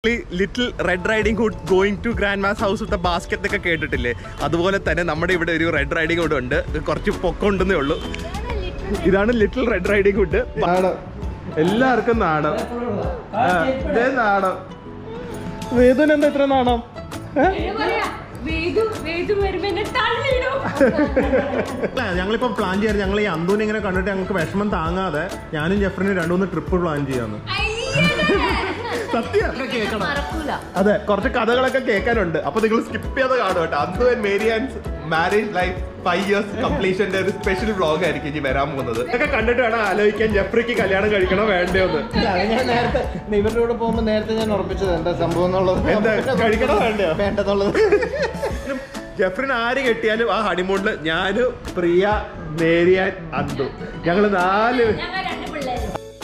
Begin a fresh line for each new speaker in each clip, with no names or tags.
Little red riding hood going to grandma's house with basket ഒക്കെ കേട്ടിട്ടില്ലേ അതുപോലെ തന്നെ നമ്മുടെ ഇവിടെ ഒരു റെഡ് റൈഡിംഗ് ഹുഡ് ഉണ്ട് ഇത് കുറച്ച് പൊക്കമുണ്ടെന്നേ ഉള്ളൂ ഇതാണ് ലിറ്റിൽ റെഡ് റൈഡിംഗ് ഹുഡ് നാടം എല്ലാവർക്കും നാടം ആ, ഇതേ നാടം വേദന എന്താ ഇത്ര നാണം ഞങ്ങളിപ്പോ പ്ലാൻ ചെയ്യാറ് ഞങ്ങൾ ഈ അന്തൂനെ ഇങ്ങനെ കണ്ടിട്ട് ഞങ്ങൾക്ക് വിഷമം താങ്ങാതെ ഞാനും ജെഫറിനും രണ്ടുമൂന്ന് ട്രിപ്പ് പ്ലാൻ ചെയ്യാന്ന് സത്യം കേൾക്കണം
മറക്കൂല
അതെ കുറച്ച് കഥകളൊക്കെ കേൾക്കാനുണ്ട് അപ്പൊ നിങ്ങൾ സ്കിപ്പ് ചെയ്ത് കാണും കേട്ടോ Anthu and Mary and marriage life five years കംപ്ലീഷന്റെ ഒരു സ്പെഷ്യൽ വ്ളോഗ് ആയിരിക്കും ഇനി വരാൻ പോകുന്നത് ഇതൊക്കെ കണ്ടിട്ട് വേണം ആലോചിക്കാൻ ജെഫ്രിക്ക് കല്യാണം കഴിക്കണോ വേണ്ടയോ എന്ന്
ഇല്ല, അത് ഞാൻ നേരത്തെ ഇവരുടെ കൂടെ പോകുമ്പോ നേരത്തെ ഞാൻ ഉറപ്പിച്ചത് എന്താ സംഭവം എന്നുള്ളത്
എന്താ, കഴിക്കണോ വേണ്ടയോ?
വേണ്ടെന്നുള്ളത്
ജെഫ്രിന് ആര് കെട്ടിയാലും ആ ഹണിമൂണില് ഞാന് പ്രിയ മേരി ആൻഡ് അന്തു ഞങ്ങള് നാല്
ഞങ്ങൾ രണ്ട് പിള്ളേര്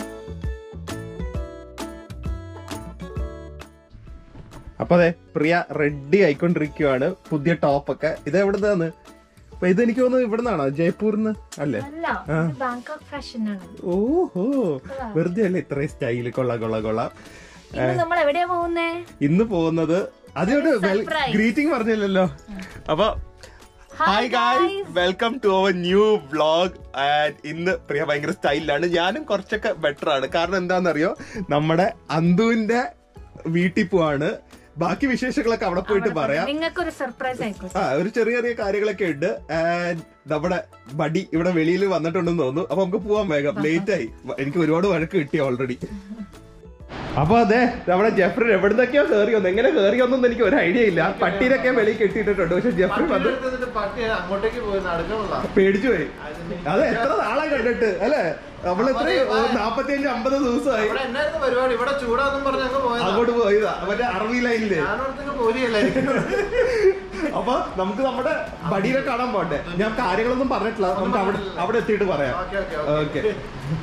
അപ്പൊ അതെ പ്രിയ റെഡി ആയിക്കൊണ്ടിരിക്കുവാണ് പുതിയ ടോപ്പൊക്കെ ഇത് എവിടുന്നാന്ന് അപ്പൊ ഇത് എനിക്ക് തോന്നുന്നു ഇവിടുന്നാണോ ജയ്പൂർന്ന് അല്ലേ
അല്ല
ആ.
ബാങ്കോക്ക് ഫാഷൻ ആണ്
ഓഹോ വെറുതെ അല്ലേ ഇത്രയും സ്റ്റൈല് കൊള്ള കൊള്ള കൊള്ളാം
ഇന്ന് നമ്മൾ എവിടെയാ പോകുന്നേ
ഇന്ന് പോകുന്നത് അതിനോട്
Surprise.
ഗ്രീറ്റിംഗ് പറഞ്ഞില്ലല്ലോ അപ്പൊ hi guys welcome to our new vlog and ഇന്ന് പ്രിയ ഭയങ്കര സ്റ്റൈലിലാണ് ഞാനും കുറച്ചൊക്കെ ബെറ്റർ ആണ് കാരണം എന്താണെന്നറിയോ നമ്മുടെ അന്തുവിന്റെ വീട്ടിൽ പോവാണ് ബാക്കി വിശേഷങ്ങളൊക്കെ അവിടെ പോയിട്ട് പറയാം
നിങ്ങൾക്കൊരു സർപ്രൈസ് ആയിക്കോട്ടെ
ആ ഒരു ചെറിയ ചെറിയ കാര്യങ്ങളൊക്കെ ഉണ്ട് ആൻഡ് നമ്മുടെ ബഡി ഇവിടെ വെളിയിൽ വന്നിട്ടുണ്ടെന്ന് തോന്നുന്നു അപ്പൊ നമുക്ക് പോവാൻ വേഗം ലേറ്റ് ആയി എനിക്ക് ഒരുപാട് വഴക്ക് കിട്ടി ഓൾറെഡി അപ്പൊ അതെ നമ്മുടെ ജെഫ്രി എവിടുന്നൊക്കെയോ കേറി വന്നു എങ്ങനെ കേറി വന്നെന്ന് എനിക്ക് ഒരു ഐഡിയ ഇല്ല പട്ടീനൊക്കെ വെളിയിൽ കെട്ടിയിട്ടുണ്ട് പക്ഷെ ജെഫ്രി വന്ന്
പട്ടി അങ്ങോട്ടേക്ക് പോയി നടക്കണല്ല
പേടിച്ചു പോയി അതെ എത്ര നാളെ കണ്ടിട്ട് അല്ലെ നമ്മൾ എത്ര നാപ്പത്തിയഞ്ച് അമ്പത് ദിവസമായി
ഇവിടെ എന്നായിരുന്നു പരിപാടി ഇവിടെ ചൂടാന്നും പറഞ്ഞ് അങ്ങ് പോയത്
അങ്ങോട്ട് പോയതാ മറ്റേ അറബി ലൈനില്
ഞാനോടത്തേക്ക് പോരിയല്ലായിരിക്കും
അപ്പൊ നമുക്ക് നമ്മുടെ ബഡീനെ കാണാൻ പോട്ടെ ഞാൻ കാര്യങ്ങളൊന്നും പറഞ്ഞിട്ടില്ല നമുക്ക് അവിടെ അവിടെ എത്തിയിട്ട് പറയാം
ഓക്കെ ഓക്കെ
ഓക്കെ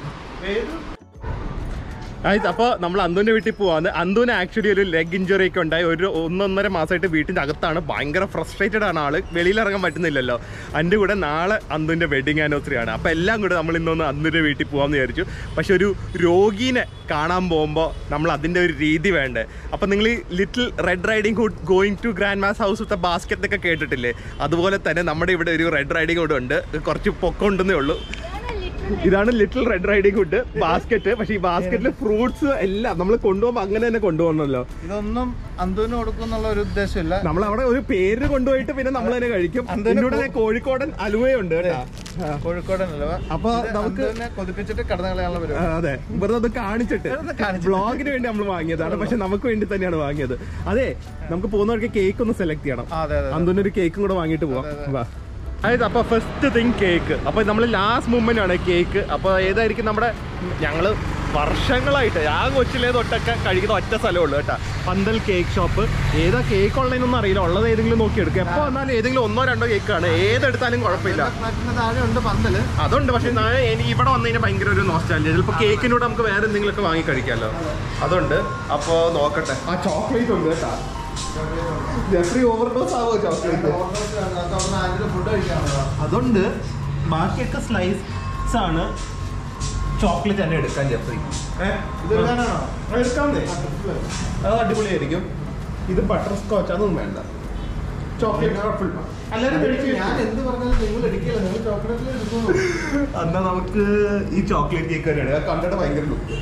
അപ്പൊ നമ്മൾ അന്തുവിന്റെ വീട്ടിൽ പോവാന്ന് അന്തുവിന് ആക്ച്വലി ഒരു ലെഗ് ഇഞ്ചുറി ഒക്കെ ഉണ്ടായി ഒരു ഒന്നൊന്നര മാസമായിട്ട് വീട്ടിന്റെ അകത്താണ് ഭയങ്കര ഫ്രസ്ട്രേറ്റഡ് ആണ് ആള് വെളിയിൽ ഇറങ്ങാൻ പറ്റുന്നില്ലല്ലോ അതിന്റെ കൂടെ നാളെ അന്തുവിന്റെ വെഡിങ് ആനിവേഴ്സറി ആണ് അപ്പൊ എല്ലാം കൂടെ നമ്മൾ ഇന്നൊന്ന് അന്തുവിന്റെ വീട്ടിൽ പോകാമെന്ന് വിചാരിച്ചു പക്ഷെ ഒരു രോഗീനെ കാണാൻ പോകുമ്പോൾ നമ്മൾ അതിന്റെ ഒരു രീതി വേണ്ടേ അപ്പൊ നിങ്ങൾ ഈ little red riding hood going to grandma's house with basket ഒക്കെ കേട്ടിട്ടില്ലേ അതുപോലെ തന്നെ നമ്മുടെ ഇവിടെ ഒരു റെഡ് റൈഡിംഗ് ഹുഡ് ഉണ്ട് ഇത് കുറച്ച് പൊക്കമുണ്ടെന്നേ ഉള്ളൂ ഇതാണ് little red riding hood basket പക്ഷെ ഈ ബാസ്ക്കറ്റിൽ ഫ്രൂട്ട്സ് എല്ലാം നമ്മൾ കൊണ്ടുപോകുമ്പോൾ അങ്ങനെ തന്നെ കൊണ്ടുപോകണമല്ലോ
ഇതൊന്നും അന്തുവിന് കൊടുക്കും എന്നുള്ള ഒരു ഉദ്ദേശമില്ല
നമ്മൾ അവിടെ ഒരു പേര് കൊണ്ടുപോയിട്ട് പിന്നെ നമ്മൾ തന്നെ കഴിക്കും
അന്തേനെ
ഇതിന്റെ കൂടെ കോഴിക്കോടൻ അലുവയുണ്ട് കേട്ടോ ആ.
കോഴിക്കോടനല്ലോ
അപ്പൊ നമുക്ക്
കൊതിപ്പിച്ചിട്ട് കടന്നു കളയാനുള്ള
ആ,
പരിപാടി
അതെ വെറുതെ അത് കാണിച്ചിട്ട്
വെറുതെ കാണിച്ചിട്ട്.
ബ്ലോഗിന് വേണ്ടി നമ്മൾ വാങ്ങിയതാണ് പക്ഷെ നമുക്ക് വേണ്ടി തന്നെയാണ് വാങ്ങിയത് അതെ നമുക്ക് പോകുന്നവർക്ക് കേക്ക് ഒന്ന് സെലക്ട് ചെയ്യണം
ആ, അതെ അതെ
അന്തൊരു ഒരു കേക്കും കൂടെ വാങ്ങിയിട്ട് പോവാം വാ അതായത് അപ്പൊ ഫസ്റ്റ് തിങ് കേക്ക് അപ്പൊ നമ്മൾ ലാസ്റ്റ് മൂമെന്റ് ആണ് കേക്ക് അപ്പൊ ഏതായിരിക്കും നമ്മുടെ ഞങ്ങള് വർഷങ്ങളായിട്ട് ആ കൊച്ചിലേ തൊട്ടൊക്കെ കഴിക്കുന്ന ഒറ്റ സ്ഥലമേ ഉള്ളൂ കേട്ടോ പന്തൽ കേക്ക് ഷോപ്പ് ഏതാ കേക്ക് ഉള്ളതെന്നൊന്നും അറിയില്ല ഉള്ളത് ഏതെങ്കിലും നോക്കി എടുക്കുക എപ്പോ വന്നാലും ഏതെങ്കിലും ഒന്നോ രണ്ടോ കേക്കാണ് ഏതെടുത്താലും കുഴപ്പമില്ല
ഫ്ലാറ്റിന്റെ താഴെ ഉണ്ട് പന്തല്
അതുണ്ട് പക്ഷെ ഞാൻ എനിക്ക് ഇവിടെ വന്നു കഴിഞ്ഞാൽ ഭയങ്കര ഒരു നോസ്റ്റാലജി ചിലപ്പോൾ കേക്കിനോട് നമുക്ക് വേറെ എന്തെങ്കിലുമൊക്കെ വാങ്ങി കഴിക്കാമല്ലോ അതുണ്ട് അപ്പോ നോക്കട്ടെ ആ ചോക്ലേറ്റ് ഉണ്ട് കേട്ടാ ജെഫ്രി ഓവർഡോസ് ആവോ ചോക്ലേറ്റ്
ഫുഡ് കഴിക്കാനുള്ളതാ
അതുണ്ട് ബാക്കിയൊക്കെ സ്ലൈസ് ആണ് ചോക്ലേറ്റ് തന്നെ എടുക്കാൻ ജെഫ്രി
ഇത് എടുക്കാനാണോ
എടുക്കാന്നേ അത് അടിപൊളിയായിരിക്കും ഇത് ബട്ടർ സ്കോച്ച് അതൊന്നും വേണ്ട ചോക്ലേറ്റ് എല്ലാവരും കഴിച്ചു
ഞാൻ എന്ത് പറഞ്ഞാലും നിങ്ങൾ എടുക്കില്ല നിങ്ങൾ ചോക്ലേറ്റിൽ എടുക്കുന്നു
എന്നാ നമുക്ക് ഈ ചോക്ലേറ്റ് കേക്ക് തന്നെയാണ് അത് കണ്ടിട്ട് ഭയങ്കര ലുക്ക്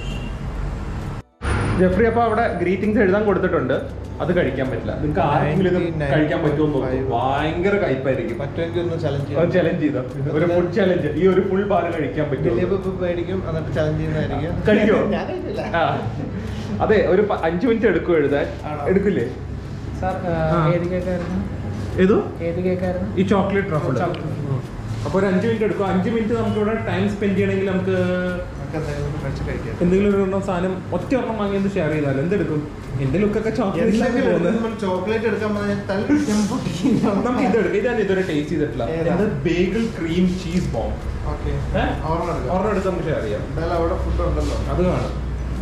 ജെഫ്രി അപ്പൊ അവിടെ ഗ്രീറ്റിംഗ്സ് എഴുതാൻ കൊടുത്തിട്ടുണ്ട് അത് കഴിക്കാൻ പറ്റില്ല നിങ്ങൾക്ക് ആരെങ്കിലും ഇത്
99.
കഴിക്കാൻ പറ്റുമോ ഭയങ്കര കയ്പായിരിക്കും
പറ്റുമെങ്കിൽ ഒന്ന് ചലഞ്ച്
ഒരു ചലഞ്ച് ചെയ്തോ ഒരു ഫുഡ് ചലഞ്ച് ഈ ഒരു ഫുൾ ബാർ കഴിക്കാൻ പറ്റുമോ
ദിലീപ് ഇപ്പൊ പേടിക്കും എന്നിട്ട് ചലഞ്ച് ചെയ്യുന്നതായിരിക്കും
കഴിക്കുമോ?
ഞാൻ കഴിക്കില്ല
ആ. അതെ ഒരു പ- അഞ്ച് മിനിറ്റ് എടുക്കും എഴുതാൻ
ആണോ?
എടുക്കില്ലേ
സാർ
ആ.
ഏത് കേക്കായിരുന്നു
ഏതോ
ഏത് കേക്കായിരുന്നു
ഈ ചോക്ലേറ്റ് ട്രഫിൾ അപ്പൊ ഒരു അഞ്ച് മിനിറ്റ് എടുക്കും അഞ്ച് മിനിറ്റ് നമുക്ക് ഇവിടെ ടൈം സ്പെൻഡ് ചെയ്യണമെങ്കിൽ നമുക്ക്
നമുക്ക് എന്തെങ്കിലും കഴിച്ച് കഴിക്കാം
എന്തെങ്കിലും ഒരു എണ്ണം സാധനം ഒറ്റ ഒരെണ്ണം വാങ്ങിയത് ഷെയർ ചെയ്താൽ എന്തെടുക്കും എന്റെ ലുക്കൊക്കെ ചോക്ലേറ്റിലേക്ക് പോകുന്നത്
ചോക്ലേറ്റ് എടുക്കാൻ പറഞ്ഞാൽ തല്ലി ഞാൻ പൊട്ടിക്കും.
നമുക്ക് ഇത് എടുക്കാം ഇതാണ് ഇതുവരെ ടേസ്റ്റ് ചെയ്തിട്ടില്ല
ഏതാ?
ഇത് bagel cream cheese bomb
okay. ഒരെണ്ണം എടുക്കാം.
ഒരെണ്ണം എടുത്ത് നമുക്ക് ഷെയർ ചെയ്യാം
എന്തായാലും അവിടെ ഫുഡ് ഉണ്ടല്ലോ
അത് കാണും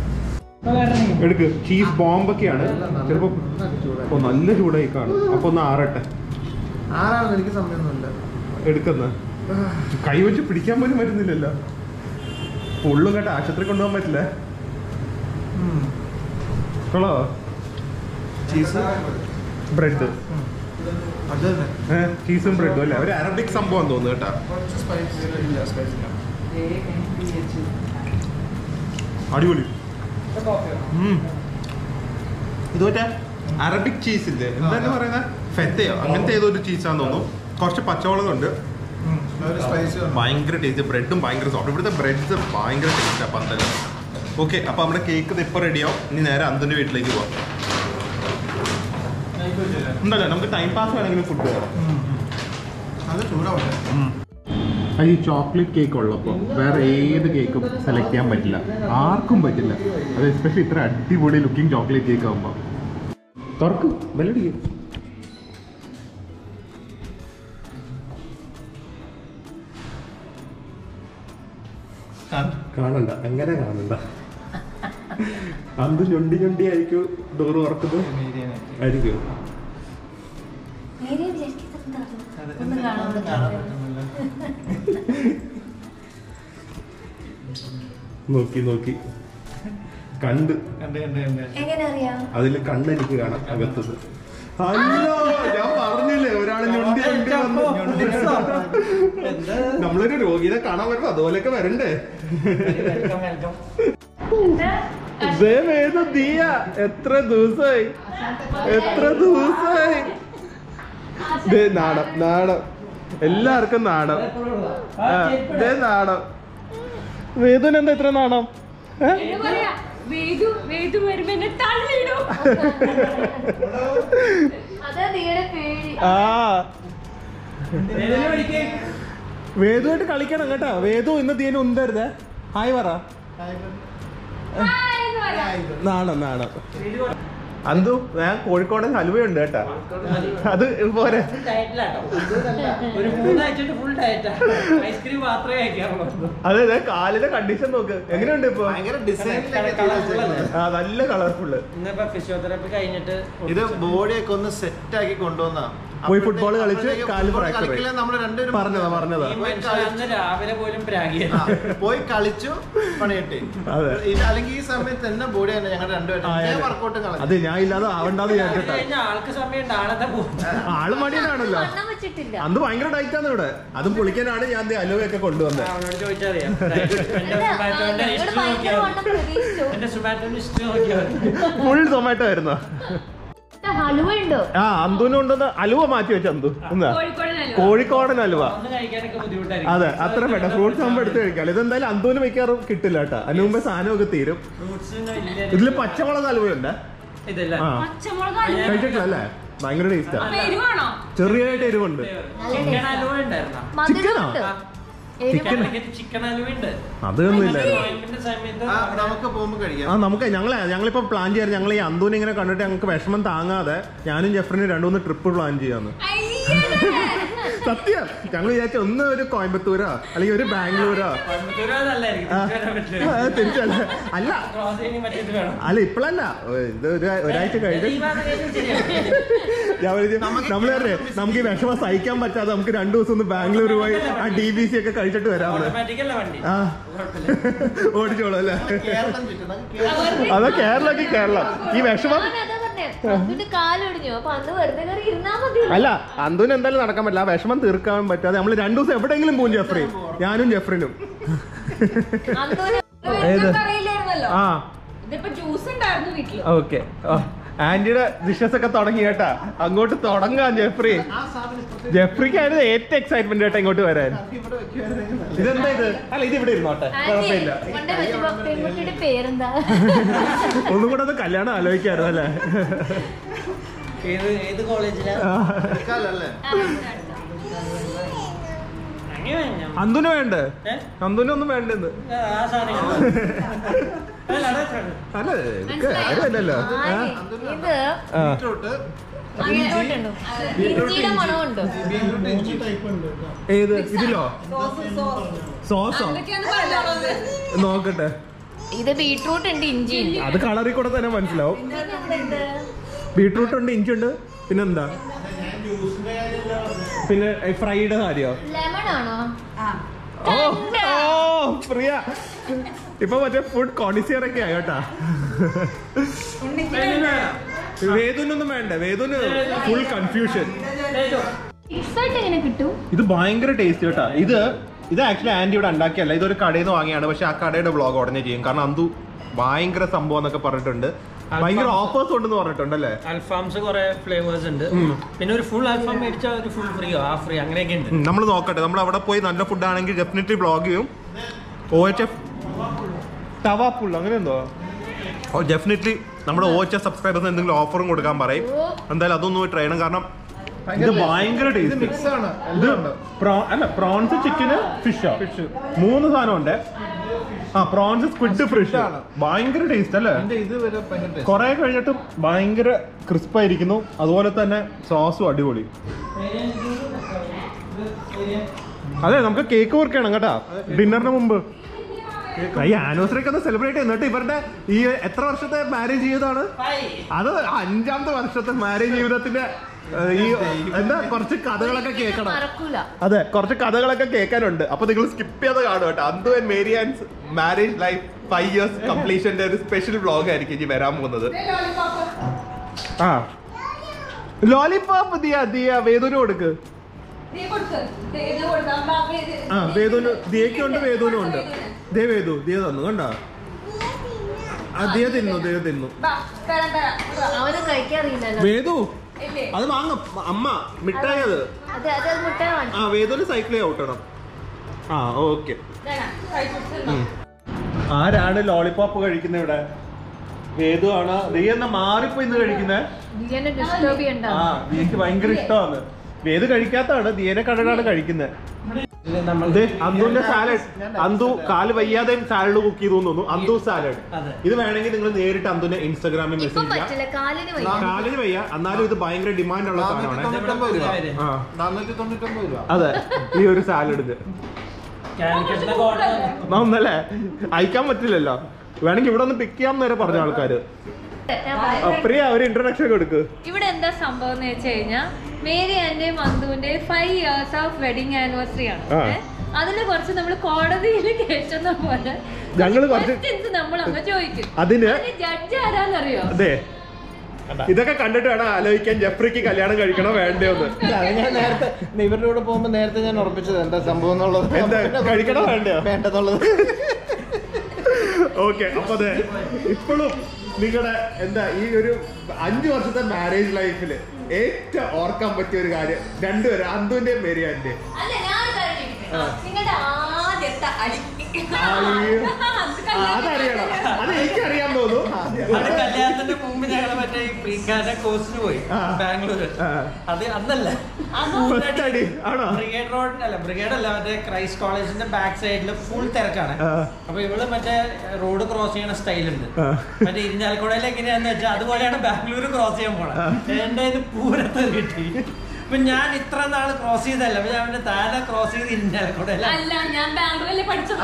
എടുക്ക് ചീസ് ബോംബ് ഒക്കെയാണ് ചിലപ്പോ ഓ നല്ല ചൂടായി കാണും അപ്പൊ ഒന്ന് ആറട്ടെ
ആരാണെന്ന് എനിക്ക് സമയമൊന്നുമില്ല
എടുക്കുന്ന കൈ വെച്ച് പിടിക്കാൻ പോലും പറ്റുന്നില്ലല്ലോ ഫുള്ളും കേട്ടോ ആശുപത്രി കൊണ്ടുപോകാൻ പറ്റില്ല
ഉം.
കൊള്ളോ
ചീസ്
ബ്രെഡ്
അത് തന്നെ
ചീസും ബ്രെഡും അല്ലേ ഒരു അറബിക് സംഭവം തോന്നുന്നു കേട്ടോ
കുറച്ച് സ്പൈസ് ഇല്ല സ്പൈസ് ഇല്ല
അടിപൊളി
കോഫി
ഉം. ഇത് മറ്റേ അറബിക് ചീസ് ഇല്ലേ എന്താണ് പറയുന്നത് ഫെത്തയോ അങ്ങനത്തെ ഏതോ ഒരു ചീസാന്ന് തോന്നുന്നു കുറച്ച് പച്ചമുളകുണ്ട്
ഒരു സ്പൈസ്
ഭയങ്കര ടേസ്റ്റ് ബ്രെഡും ഭയങ്കര സോഫ്റ്റ് ഇവിടുത്തെ ബ്രെഡ്സ് ഭയങ്കര ടേസ്റ്റാണ് പന്തല ഓക്കെ അപ്പൊ നമ്മുടെ കേക്ക് ഇപ്പൊ റെഡിയാവും ഇനി നേരെ അന്തിന്റെ വീട്ടിലേക്ക് പോവാം ഉണ്ടല്ലോ നമുക്ക് ടൈം പാസ് വേണമെങ്കിൽ ഫുഡ് വേണം
അത് ചൂടാവട്ടെ
ഈ ചോക്ലേറ്റ് കേക്ക് ഉള്ളപ്പോൾ വേറെ ഏത് കേക്കും സെലക്ട് ചെയ്യാൻ പറ്റില്ല ആർക്കും പറ്റില്ല അത് എസ്പെഷ്യലി ഇത്ര അടിപൊളി ലുക്കിംഗ് ചോക്ലേറ്റ് കേക്ക് ആകുമ്പോൾ തുറക്കും വെല്ലടിക്കും കാണണ്ട അങ്ങനെ കാണണ്ട അന്ത് ഞൊണ്ടി ഞൊണ്ടി ആയിരിക്കും ഡോറ് തുറക്കുന്നത് ആയിരിക്കും
നേരെ വിചാരിക്കുന്നത് എന്താണ്? ഒന്നും കാണാൻ പറ്റില്ല.
നോക്കി നോക്കി കണ്ട്
കണ്ട് കണ്ട് കണ്ട്
എങ്ങനെ അറിയാം
അതിൽ കണ്ണ് എനിക്ക് കാണാം അകത്തത് അല്ലോ ഞാൻ പറഞ്ഞില്ലേ ഒരാള് ഞൊണ്ടി ഞൊണ്ടി വന്ന് നമ്മളൊരു രോഗിനെ കാണാൻ വരുമ്പോ അതുപോലെയൊക്കെ വരണ്ടേ
വെൽക്കം വെൽക്കം
ദേ വേദ ദിയ എത്ര ദിവസമായി എത്ര ദിവസമായി ദേ നാണം നാണം എല്ലാവർക്കും നാണം ആ, ദേ നാണം വേദന എന്താ ഇത്ര നാണം ഏ?
എന്ന് പറയാ വേദു വേദു വരുമ്പോ എന്നെ തള്ളിയിടും
അതാ നീയുടെ പേടി
ആ വേദുവായിട്ട് കളിക്കണം കേട്ടോ വേദു ഇന്ന് തീനെ ഉന്തരുതേ ഹായ് പറ
ഹായ് എന്ന് പറയാ.
നാണം നാണം അന്തു ഞാൻ കോഴിക്കോടൻ ഹലുവയുണ്ട് കേട്ടാ അത് പോരെ
ഡയറ്റിലാട്ടോ ഒരു മൂന്നാഴ്ച ഫുൾ ഡയറ്റാ ഐസ്ക്രീം മാത്രമേ കഴിക്കാറുള്ളൂ
അതെ അതെ കാലിന്റെ കണ്ടീഷൻ നോക്ക് എങ്ങനെയുണ്ട് ഇപ്പൊ
ഭയങ്കര
Colourful അല്ലേ?
ഡിസൈൻ
ആ നല്ല കളർഫുള്ള്
ഇന്നിപ്പോ ഫിസിയോതെറാപ്പി കഴിഞ്ഞിട്ട്
ഇത് ബോഡിയൊക്കെ ഒന്ന് സെറ്റ് ആക്കി കൊണ്ടുവന്ന
പോയി football കളിച്ച് കാല് fracture ആയി.
നമ്മൾ രണ്ടുപേരും
പറഞ്ഞതാ പറഞ്ഞതാ
ഈ മനുഷ്യൻ അന്ന് രാവിലെ പോലും
ആ,
പ്രാഗിയായിരുന്നു
പോയി കളിച്ചു പണിയിട്ടി
അതെ.
ഇത് അല്ലെങ്കിൽ ഈ സമയത്ത് തന്നെ ബോഡി തന്നെ ഞങ്ങളുടെ
ആ,
രണ്ടുപേരും
അതെ.
വർക്കൗട്ട് കളഞ്ഞു
അതെ ഞാൻ ഇല്ലാതെ ആവണ്ടാന്ന്
അത്
വിചാരിച്ചിട്ടാ
കഴിഞ്ഞ ആൾക്ക് സമയം ഉണ്ട് ആളെന്താ പോകും
ആള് മടിയനാണല്ലോ
വണ്ണം വെച്ചിട്ടില്ല
അന്ന് ഭയങ്കര ഡയറ്റാണ് ഇവിടെ അതും പൊളിക്കാനാണ് ഞാൻ ദേ അലുവയൊക്കെ കൊണ്ടുവന്നത്
അവനോട് ചോദിച്ചറിയാം എന്റെ
അല്ല,
സുമാറ്റോന്റെ
നിങ്ങള്
ഹിസ്റ്ററി
ഭയങ്കര
നോക്കിയാൽ
വണ്ണം പ്രതീക്ഷിച്ചു
എന്റെ സുമാറ്റോന്റെ ഹിസ്റ്ററി നോക്കിയാൽ
ഫുൾ ടൊമാറ്റോ ആയിരുന്നു
ഹലുവ ഉണ്ടോ
ആ അന്തുവിന് കൊണ്ടുവന്ന് അലുവ മാറ്റി വെച്ച അന്തു എന്നാ
കോഴിക്കോടനല്ലോ
കോഴിക്കോടൻ അലുവ
ഒന്ന് കഴിക്കാനൊക്കെ ബുദ്ധിമുട്ടായിരിക്കും
അതെ അത്ര വേണ്ട ഫ്രൂട്ട്സ് ആകുമ്പോൾ എടുത്ത് കഴിക്കാം ഇതെന്തായാലും അന്തുവിന് മിക്കാറും കിട്ടില്ല കേട്ടോ അതിന് മുമ്പേ സാധനമൊക്കെ തീരും
ഫ്രൂട്ട്സിന് വലിയ
ഇതില് പച്ചമുളക് അലുവയുണ്ട്
ഇതല്ല
ആ
പച്ചമുളക് അലുവ.
കഴിച്ചിട്ടില്ല അല്ലേ ഭയങ്കര ടേസ്റ്റാ
അപ്പൊ എരിവാണോ
ചെറിയായിട്ട് എരിവുണ്ട്
ചിക്കൻ അലുവ ഉണ്ടായിരുന്നോ
മധുരമുണ്ട്
ചിക്കൻ
ചിക്കൻ അലുവ ഉണ്ട്
അതൊന്നും ഇല്ലായിരുന്നു
നോയമ്പിന്റെ സമയത്ത്
ആ, നമുക്ക് പോകുമ്പോ
ആ
കഴിക്കാം
നമുക്ക് ഞങ്ങളെ ഞങ്ങളിപ്പോ പ്ലാൻ ചെയ്യാറ് ഞങ്ങൾ ഈ അന്തൂനെ ഇങ്ങനെ കണ്ടിട്ട് ഞങ്ങൾക്ക് വിഷമം താങ്ങാതെ ഞാനും ജെഫറിനും രണ്ടു മൂന്ന് ട്രിപ്പ് പ്ലാൻ ചെയ്യാന്ന് സത്യം ഞങ്ങൾ വിചാരിച്ച ഒന്ന് ഒരു കോയമ്പത്തൂരോ അല്ലെങ്കിൽ ഒരു ബാംഗ്ലൂരോ
കോയമ്പത്തൂര് നല്ലതായിരിക്കും
ആ.
തിരിച്ചു വരാൻ പറ്റില്ല
ആ, തിരിച്ചല്ല അല്ല
ക്രോസ് ചെയ്യുന്ന മറ്റേത് വേണം
അല്ല ഇപ്പഴല്ല ഇത് ഒരു ഒരാഴ്ച കഴിഞ്ഞ്
ഈ ഭാഗം കഴിഞ്ഞ് ശരിയാവും.
ഞാൻ വിചാരിച്ചു, നമ്മള് പറഞ്ഞേ നമുക്ക് ഈ വിഷമം സഹിക്കാൻ പറ്റാതെ നമുക്ക് രണ്ടു ദിവസം ഒന്ന് ബാംഗ്ലൂർ പോയി ആ ഡി ബി സി ഒക്കെ കഴിച്ചിട്ട് വരാമെന്ന്
ഓട്ടോമാറ്റിക് അല്ല വണ്ടി
ആ
കുഴപ്പമില്ല
ഓടിച്ചോളൂ അല്ലേ കേരളം ചുറ്റും നമുക്ക് കേരളം
അതാ കേരളക്ക് കേരളം ഈ വിഷമം
ഞാനതാ പറഞ്ഞേ അന്തുന്റെ കാലൊടിഞ്ഞു അപ്പൊ അന്ന് വെറുതെ കയറി ഇരുന്നാ മതി
അല്ല അന്തുവിന് എന്തായാലും നടക്കാൻ പറ്റില്ല ആ വിഷമം തീർക്കാൻ പറ്റാതെ നമ്മൾ രണ്ടു ദിവസം എവിടെയെങ്കിലും പോകും ജെഫ്രി ഞാനും ജെഫ്രിനും
അന്തുവിന്
ഏത്?
അറിയില്ലായിരുന്നല്ലോ
ആ
ഇതിപ്പോ ജ്യൂസ് ഉണ്ടായിരുന്നു വീട്ടില്
ഓക്കെ ആന്റിയുടെ ഡിഷസ് ഒക്കെ തുടങ്ങി കേട്ടാ അങ്ങോട്ട് തുടങ്ങാം ജെഫ്രി
ആ സാധനം ഇപ്പുറത്തെ
ജെഫ്രിക്കായിരുന്നു ഏറ്റവും എക്സൈറ്റ്മെന്റ് കേട്ടോ ഇങ്ങോട്ട് വരാൻ
ഇവിടെ വെക്കുവായിരുന്നെങ്കിൽ
ഇതെന്താ ഇത് അല്ല ഇത് ഇവിടെ ഇരുന്നോട്ടെ കുഴപ്പമില്ല
കൊണ്ടേ വെച്ചപ്പോ പെൺകുട്ടിയുടെ പേരെന്താ
ഒന്നും കൂടെ അത് കല്യാണം ആലോചിക്കായിരുന്നു അല്ലേ
ഏത് ഏത് കോളേജിലാ
ആ.
എടുക്കാലല്ലേ
അങ്ങനെ ഞാൻ-
അന്തുന് വേണ്ടേ
ഏ?
അന്തുന് ഒന്നും വേണ്ടെന്ന്
ആ സാധനം അല്ല, അതാ സാധനം.
അല്ല എനിക്ക് കാര്യമില്ലല്ലോ ആ?
ഇത്
ആ.
ബീറ്റ്റൂട്ട്
അങ്ങനെയുണ്ടോ ഇഞ്ചിയുടെ മണമുണ്ട്
ബീറ്റ്റൂട്ട് ഇഞ്ചി ടൈപ്പ് ഉണ്ട് കേട്ടോ.
ഏത് ഇതിലോ സോസോ
എന്തൊക്കെയാന്ന് പറഞ്ഞോളൂ
നോക്കട്ടെ
ഇത് ബീട്രൂട്ട് ഉണ്ട് ഇഞ്ചി ഉണ്ട്
അത് കളറിൽ കൂടെ തന്നെ മനസ്സിലാവും
പിന്നെന്തുണ്ട്?
ബീട്രൂട്ട് ഉണ്ട് ഇഞ്ചി ഉണ്ട് പിന്നെന്താ പിന്നെ ഫ്രൈഡ് കാര്യോ
ലെമൺ ആണോ
ഓ ഓ പ്രിയ ഇപ്പൊ മറ്റേ ഫുഡ് കോണിസിയർ ഒക്കെ ആയി കേട്ടാ വേദുനൊന്നും വേണ്ട വേദുന് ഫുൾ കൺഫ്യൂഷൻ
എക്സാക്ട് എങ്ങനെ കിട്ടും
ഇത് ഭയങ്കര ടേസ്റ്റ് കേട്ടാ ഇത് ഇത് ആക്ച്വലി ആന്റി ഇവിടെ ഉണ്ടാക്കിയല്ല ഇതൊരു കടയിൽ നിന്ന് വാങ്ങിയാണ് പക്ഷെ ആ കടയുടെ ബ്ലോഗ് ഉടനെ ചെയ്യും കാരണം അന്തു ഭയങ്കര സംഭവം എന്നൊക്കെ പറഞ്ഞിട്ടുണ്ട് ഭയങ്കര ഓഫേഴ്സ് ഉണ്ടെന്ന് പറഞ്ഞിട്ടുണ്ടല്ലേ
അൽഫാംസ് കുറെ ഫ്ലേവേഴ്സ് ഉണ്ട് പിന്നെ ഒരു ഫുൾ അൽഫാം മേടിച്ചാൽ ഒരു ഫുൾ ഫ്രീ ആ ഫ്രീ അങ്ങനെയൊക്കെ ഉണ്ട്
നമ്മൾ നോക്കട്ടെ നമ്മൾ അവിടെ പോയി നല്ല ഫുഡ് ആണെങ്കിൽ ഡെഫിനറ്റ്ലി ബ്ലോഗ് ചെയ്യും ഒ എച്ച് എഫ് തവാപ്പുള്ള അങ്ങനെ എന്തോ ഓ ഡെഫിനറ്റ്ലി നമ്മുടെ ഒ എച്ച് എഫ് സബ്സ്ക്രൈബേഴ്സ് എന്തെങ്കിലും ഓഫറും കൊടുക്കാൻ പറയും എന്തായാലും അതൊന്നും പോയി ട്രൈ ചെയ്യണം കാരണം ഇത് ഭയങ്കര
ഇത്
ടേസ്റ്റ്
മിക്സ് ആണ്
ഇത്
എല്ലാം ഉണ്ട്
പ്രോ- അല്ല പ്രോൺസ് ചിക്കന് ഫിഷ്
ഫിഷ്
മൂന്ന് സാധനം ഉണ്ട് ആ പ്രോൺസ് സ്ക്വിഡ് ഫ്രിഷ്
ആണ്.
ഭയങ്കര ടേസ്റ്റ് അല്ലേ
എന്റെ ഇത് വരെ ഭയങ്കര taste.
കുറെ കഴിഞ്ഞിട്ട് ഭയങ്കര ക്രിസ്പ് ആയിരിക്കുന്നു അതുപോലെ തന്നെ സോസും അടിപൊളി അതെ നമുക്ക് കേക്ക് മുറിക്കണം കേട്ടാ ഡിന്നറിന് മുമ്പ് ഈ ആനിവേഴ്സറി ഒക്കെ ഒന്ന് സെലിബ്രേറ്റ് ചെയ്യുന്നിട്ട് ഇവരുടെ ഈ എത്ര വർഷത്തെ മാരേജ് ജീവിതമാണ് അത് അഞ്ചാമത്തെ വർഷത്തെ മാരേജ് ജീവിതത്തിന്റെ ഏഹ്, ഈ എന്താ കുറച്ച് കഥകളൊക്കെ കേൾക്കണം
മറക്കൂല
അതെ കുറച്ച് കഥകളൊക്കെ കേൾക്കാനുണ്ട് അപ്പൊ നിങ്ങൾ സ്കിപ്പ് ചെയ്ത് കാണും കേട്ടോ Anthu and Mary and marriage life five years കംപ്ലീഷന്റെ ഒരു സ്പെഷ്യൽ വ്ളോഗ് ആയിരിക്കും ഇനി വരാൻ പോകുന്നത് ആ ലോലിപോപ്പ് ദിയ ദിയ വേദുന് കൊടുക്ക് ആ വേദുന് ദിയക്കും ഉണ്ട് വേദുനും ഉണ്ട് ദേ വേദു ദിയ തന്നു കണ്ടോ ആ ദിയ തിന്നു ദിയ തിന്നു
അവന് കഴിക്കാറില്ലല്ലോ
വേദു അത് വാങ്ങ അമ്മ മിഠായി അത്
അതെ അതെ അത് മുട്ട
ആ വേദുന് സൈക്കിൾ ഔട്ടണം ആ ഓക്കെ ആരാണ് ലോളിപോപ്പ് കഴിക്കുന്നത് ഇവിടെ വേദു ആണ് നീ എന്നാ മാറിപ്പോ ഇന്ന് കഴിക്കുന്നേ
ബിരിയാണി ഡിസ്റ്റർബ്
ആ
ചെയ്യണ്ടാവും
നീക്ക് ഭയങ്കര ഇഷ്ടമാണ് വേദു കഴിക്കാത്തതാണ് ദിയനെ കടലാണ് കഴിക്കുന്നത്
ഇത് നമ്മൾ
അന്തുന്റെ സാലഡ് അന്തു കാല് വയ്യാതെയും സാലഡ് കുക്ക് ചെയ്തു തോന്നുന്നു അന്തു സാലഡ്
അതെ.
ഇത് വേണമെങ്കിൽ നിങ്ങൾ നേരിട്ട് അന്തുനെ ഇൻസ്റ്റാഗ്രാമിൽ
ഇപ്പം
മെസ്സേജ്
പറ്റില്ല
ചെയ്യാം
കാലിന് വയ്യ
കാലിന് വയ്യ എന്നാലും ഇത് ഭയങ്കര ഡിമാൻഡ് ഉള്ള സാധനമാണ്
തൊണ്ണൂറ്റൊമ്പത് രൂപ
ആ
നാനൂറ്റി തൊണ്ണൂറ്റൊമ്പത് രൂപ
അതെ ഈ ഒരു സാലഡിന്
കാലിക്കറ്റിലൊക്കെ ഓർഡർ
ഒന്നല്ലേ അയക്കാൻ പറ്റില്ലല്ലോ വേണമെങ്കിൽ ഇവിടെ ഒന്ന് പിക്ക് ചെയ്യാൻ വരെ പറഞ്ഞ ആൾക്കാര്
ഞാൻ
ആ,
പറയാം.
പ്രിയ ഒരു ഇൻട്രൊഡക്ഷൻ ഒക്കെ എടുക്ക്
ഇവിടെ എന്താ സംഭവം എന്ന് വെച്ച് കഴിഞ്ഞാൽ മേരി ആൻഡ് മന്തുവിന്റെ five years of wedding anniversary ആണ്
ആ.
ഏ? അതില് കുറച്ച് നമ്മൾ കോടതിയിൽ കേൾക്കുന്ന പോലെ
ഞങ്ങള് കുറച്ച്
questions നമ്മൾ അങ്ങ് ചോദിക്കും
അതിന്
ജഡ്ജ് ആരാന്നറിയോ
അതെ ഇതൊക്കെ കണ്ടിട്ട് വേണം ആലോചിക്കാൻ ജെഫ്രിക്ക് കല്യാണം കഴിക്കണോ വേണ്ടയോന്ന്
ഇല്ല, അത് ഞാൻ നേരത്തെ ഇവരുടെ കൂടെ പോകുമ്പോ നേരത്തെ ഞാൻ ഉറപ്പിച്ചത് എന്താ സംഭവം എന്നുള്ളത്
എന്താ,
പിന്നെ
കഴിക്കണോ വേണ്ടയോ?
വേണ്ടെന്നുള്ളത്
ഓക്കെ അപ്പൊ അതെ ഇപ്പോഴും നിങ്ങളുടെ എന്താ ഈ ഒരു അഞ്ചു വർഷത്തെ മാരേജ് ലൈഫില് ഏറ്റവും ഓർക്കാൻ പറ്റിയ ഒരു കാര്യം രണ്ടുപേരും അന്തുവിന്റെയും മേരിയാന്റെ
അല്ല ഞാൻ ഒരു കാര്യം ചോദിക്കട്ടെ? നിങ്ങളുടെ ആദ്യത്തെ അടി
അതറിയണം അത് എനിക്കറിയാൻ തോന്നുന്നു
അത് കല്യാണത്തിന്റെ മുമ്പ് ഞങ്ങൾ മറ്റേ ഈ പ്രീക്കാരുടെ കോഴ്സിന് പോയി
ആ.
ബാംഗ്ലൂര്
ആ.
അത് അന്നല്ല
First അടി ആണോ
ബ്രിഗേഡ് റോഡ് അല്ല ബ്രിഗേഡ് അല്ല മറ്റേ ക്രൈസ്റ്റ് കോളേജിന്റെ ബാക്ക് സൈഡിൽ ഫുൾ തിരക്കാണ്
ആ.
അപ്പൊ ഇവള് മറ്റേ റോഡ് ക്രോസ് ചെയ്യണ സ്റ്റൈൽ ഉണ്ട്
ആ.
മറ്റേ ഇരിഞ്ഞാലക്കുടയിൽ എങ്ങനെയാന്ന് വെച്ചാൽ അതുപോലെയാണ് ബാംഗ്ലൂർ ക്രോസ് ചെയ്യാൻ പോണത് എന്റെ ഇത് പൂരത്ത് കിട്ടി ഇപ്പൊ ഞാൻ ഇത്ര നാള് ക്രോസ് ചെയ്തല്ല അപ്പൊ ഞാൻ അവന്റെ താഴെ ക്രോസ് ചെയ്ത് ഇരിഞ്ഞാലക്കുടയില
അല്ല ഞാൻ ബാംഗ്ലൂരിലെ പഠിച്ചത്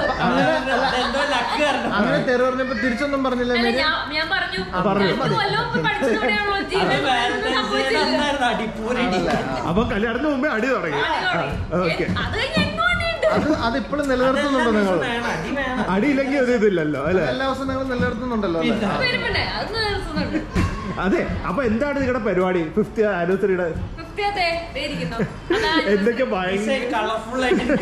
എന്തോ ലക്ക് കാരണം
അങ്ങനെ തെറി പറഞ്ഞപ്പോ തിരിച്ചൊന്നും പറഞ്ഞില്ല
അല്ല,
മേരി
ഞാൻ ഞാൻ പറഞ്ഞു
പറഞ്ഞു.
രണ്ടു കൊല്ലം മുമ്പ് പഠിച്ചതോടെയാണല്ലോ
അത്
ജീവിതം
വാലന്റൈൻസ് ഡേ
സംഭവിച്ചില്ല
അന്നായിരുന്നു അടിപ്പൂരടി
അപ്പൊ കല്യാണത്തിന് മുമ്പേ അടി തുടങ്ങി ഓക്കെ
അത് കഴിഞ്ഞ് എങ്ങോ ഉണ്ട്
അത് അത് ഇപ്പോഴും നിലനിർത്തുന്നുണ്ടോ നിങ്ങൾ
വേണം അടി വേണം
അടിയില്ലെങ്കിൽ ഒരു ഇതില്ലല്ലോ അല്ലെ
എല്ലാ ദിവസവും നിങ്ങൾ നിലനിർത്തുന്നുണ്ടല്ലോ അല്ലേ
പിന്നെ.
വരുമ്പോണ്ടേ അത് നിർത്തുന്നുണ്ട്
അതെ അപ്പൊ എന്താണ് നിങ്ങളുടെ പരിപാടി ഫിഫ്ത് ആനിവേഴ്സറിയുടെ
ഫിഫ്റ്റിയത്തെ ഇരിക്കുന്നു
എന്തൊക്കെ ഭയങ്കര
കളർഫുൾ ആയിട്ട്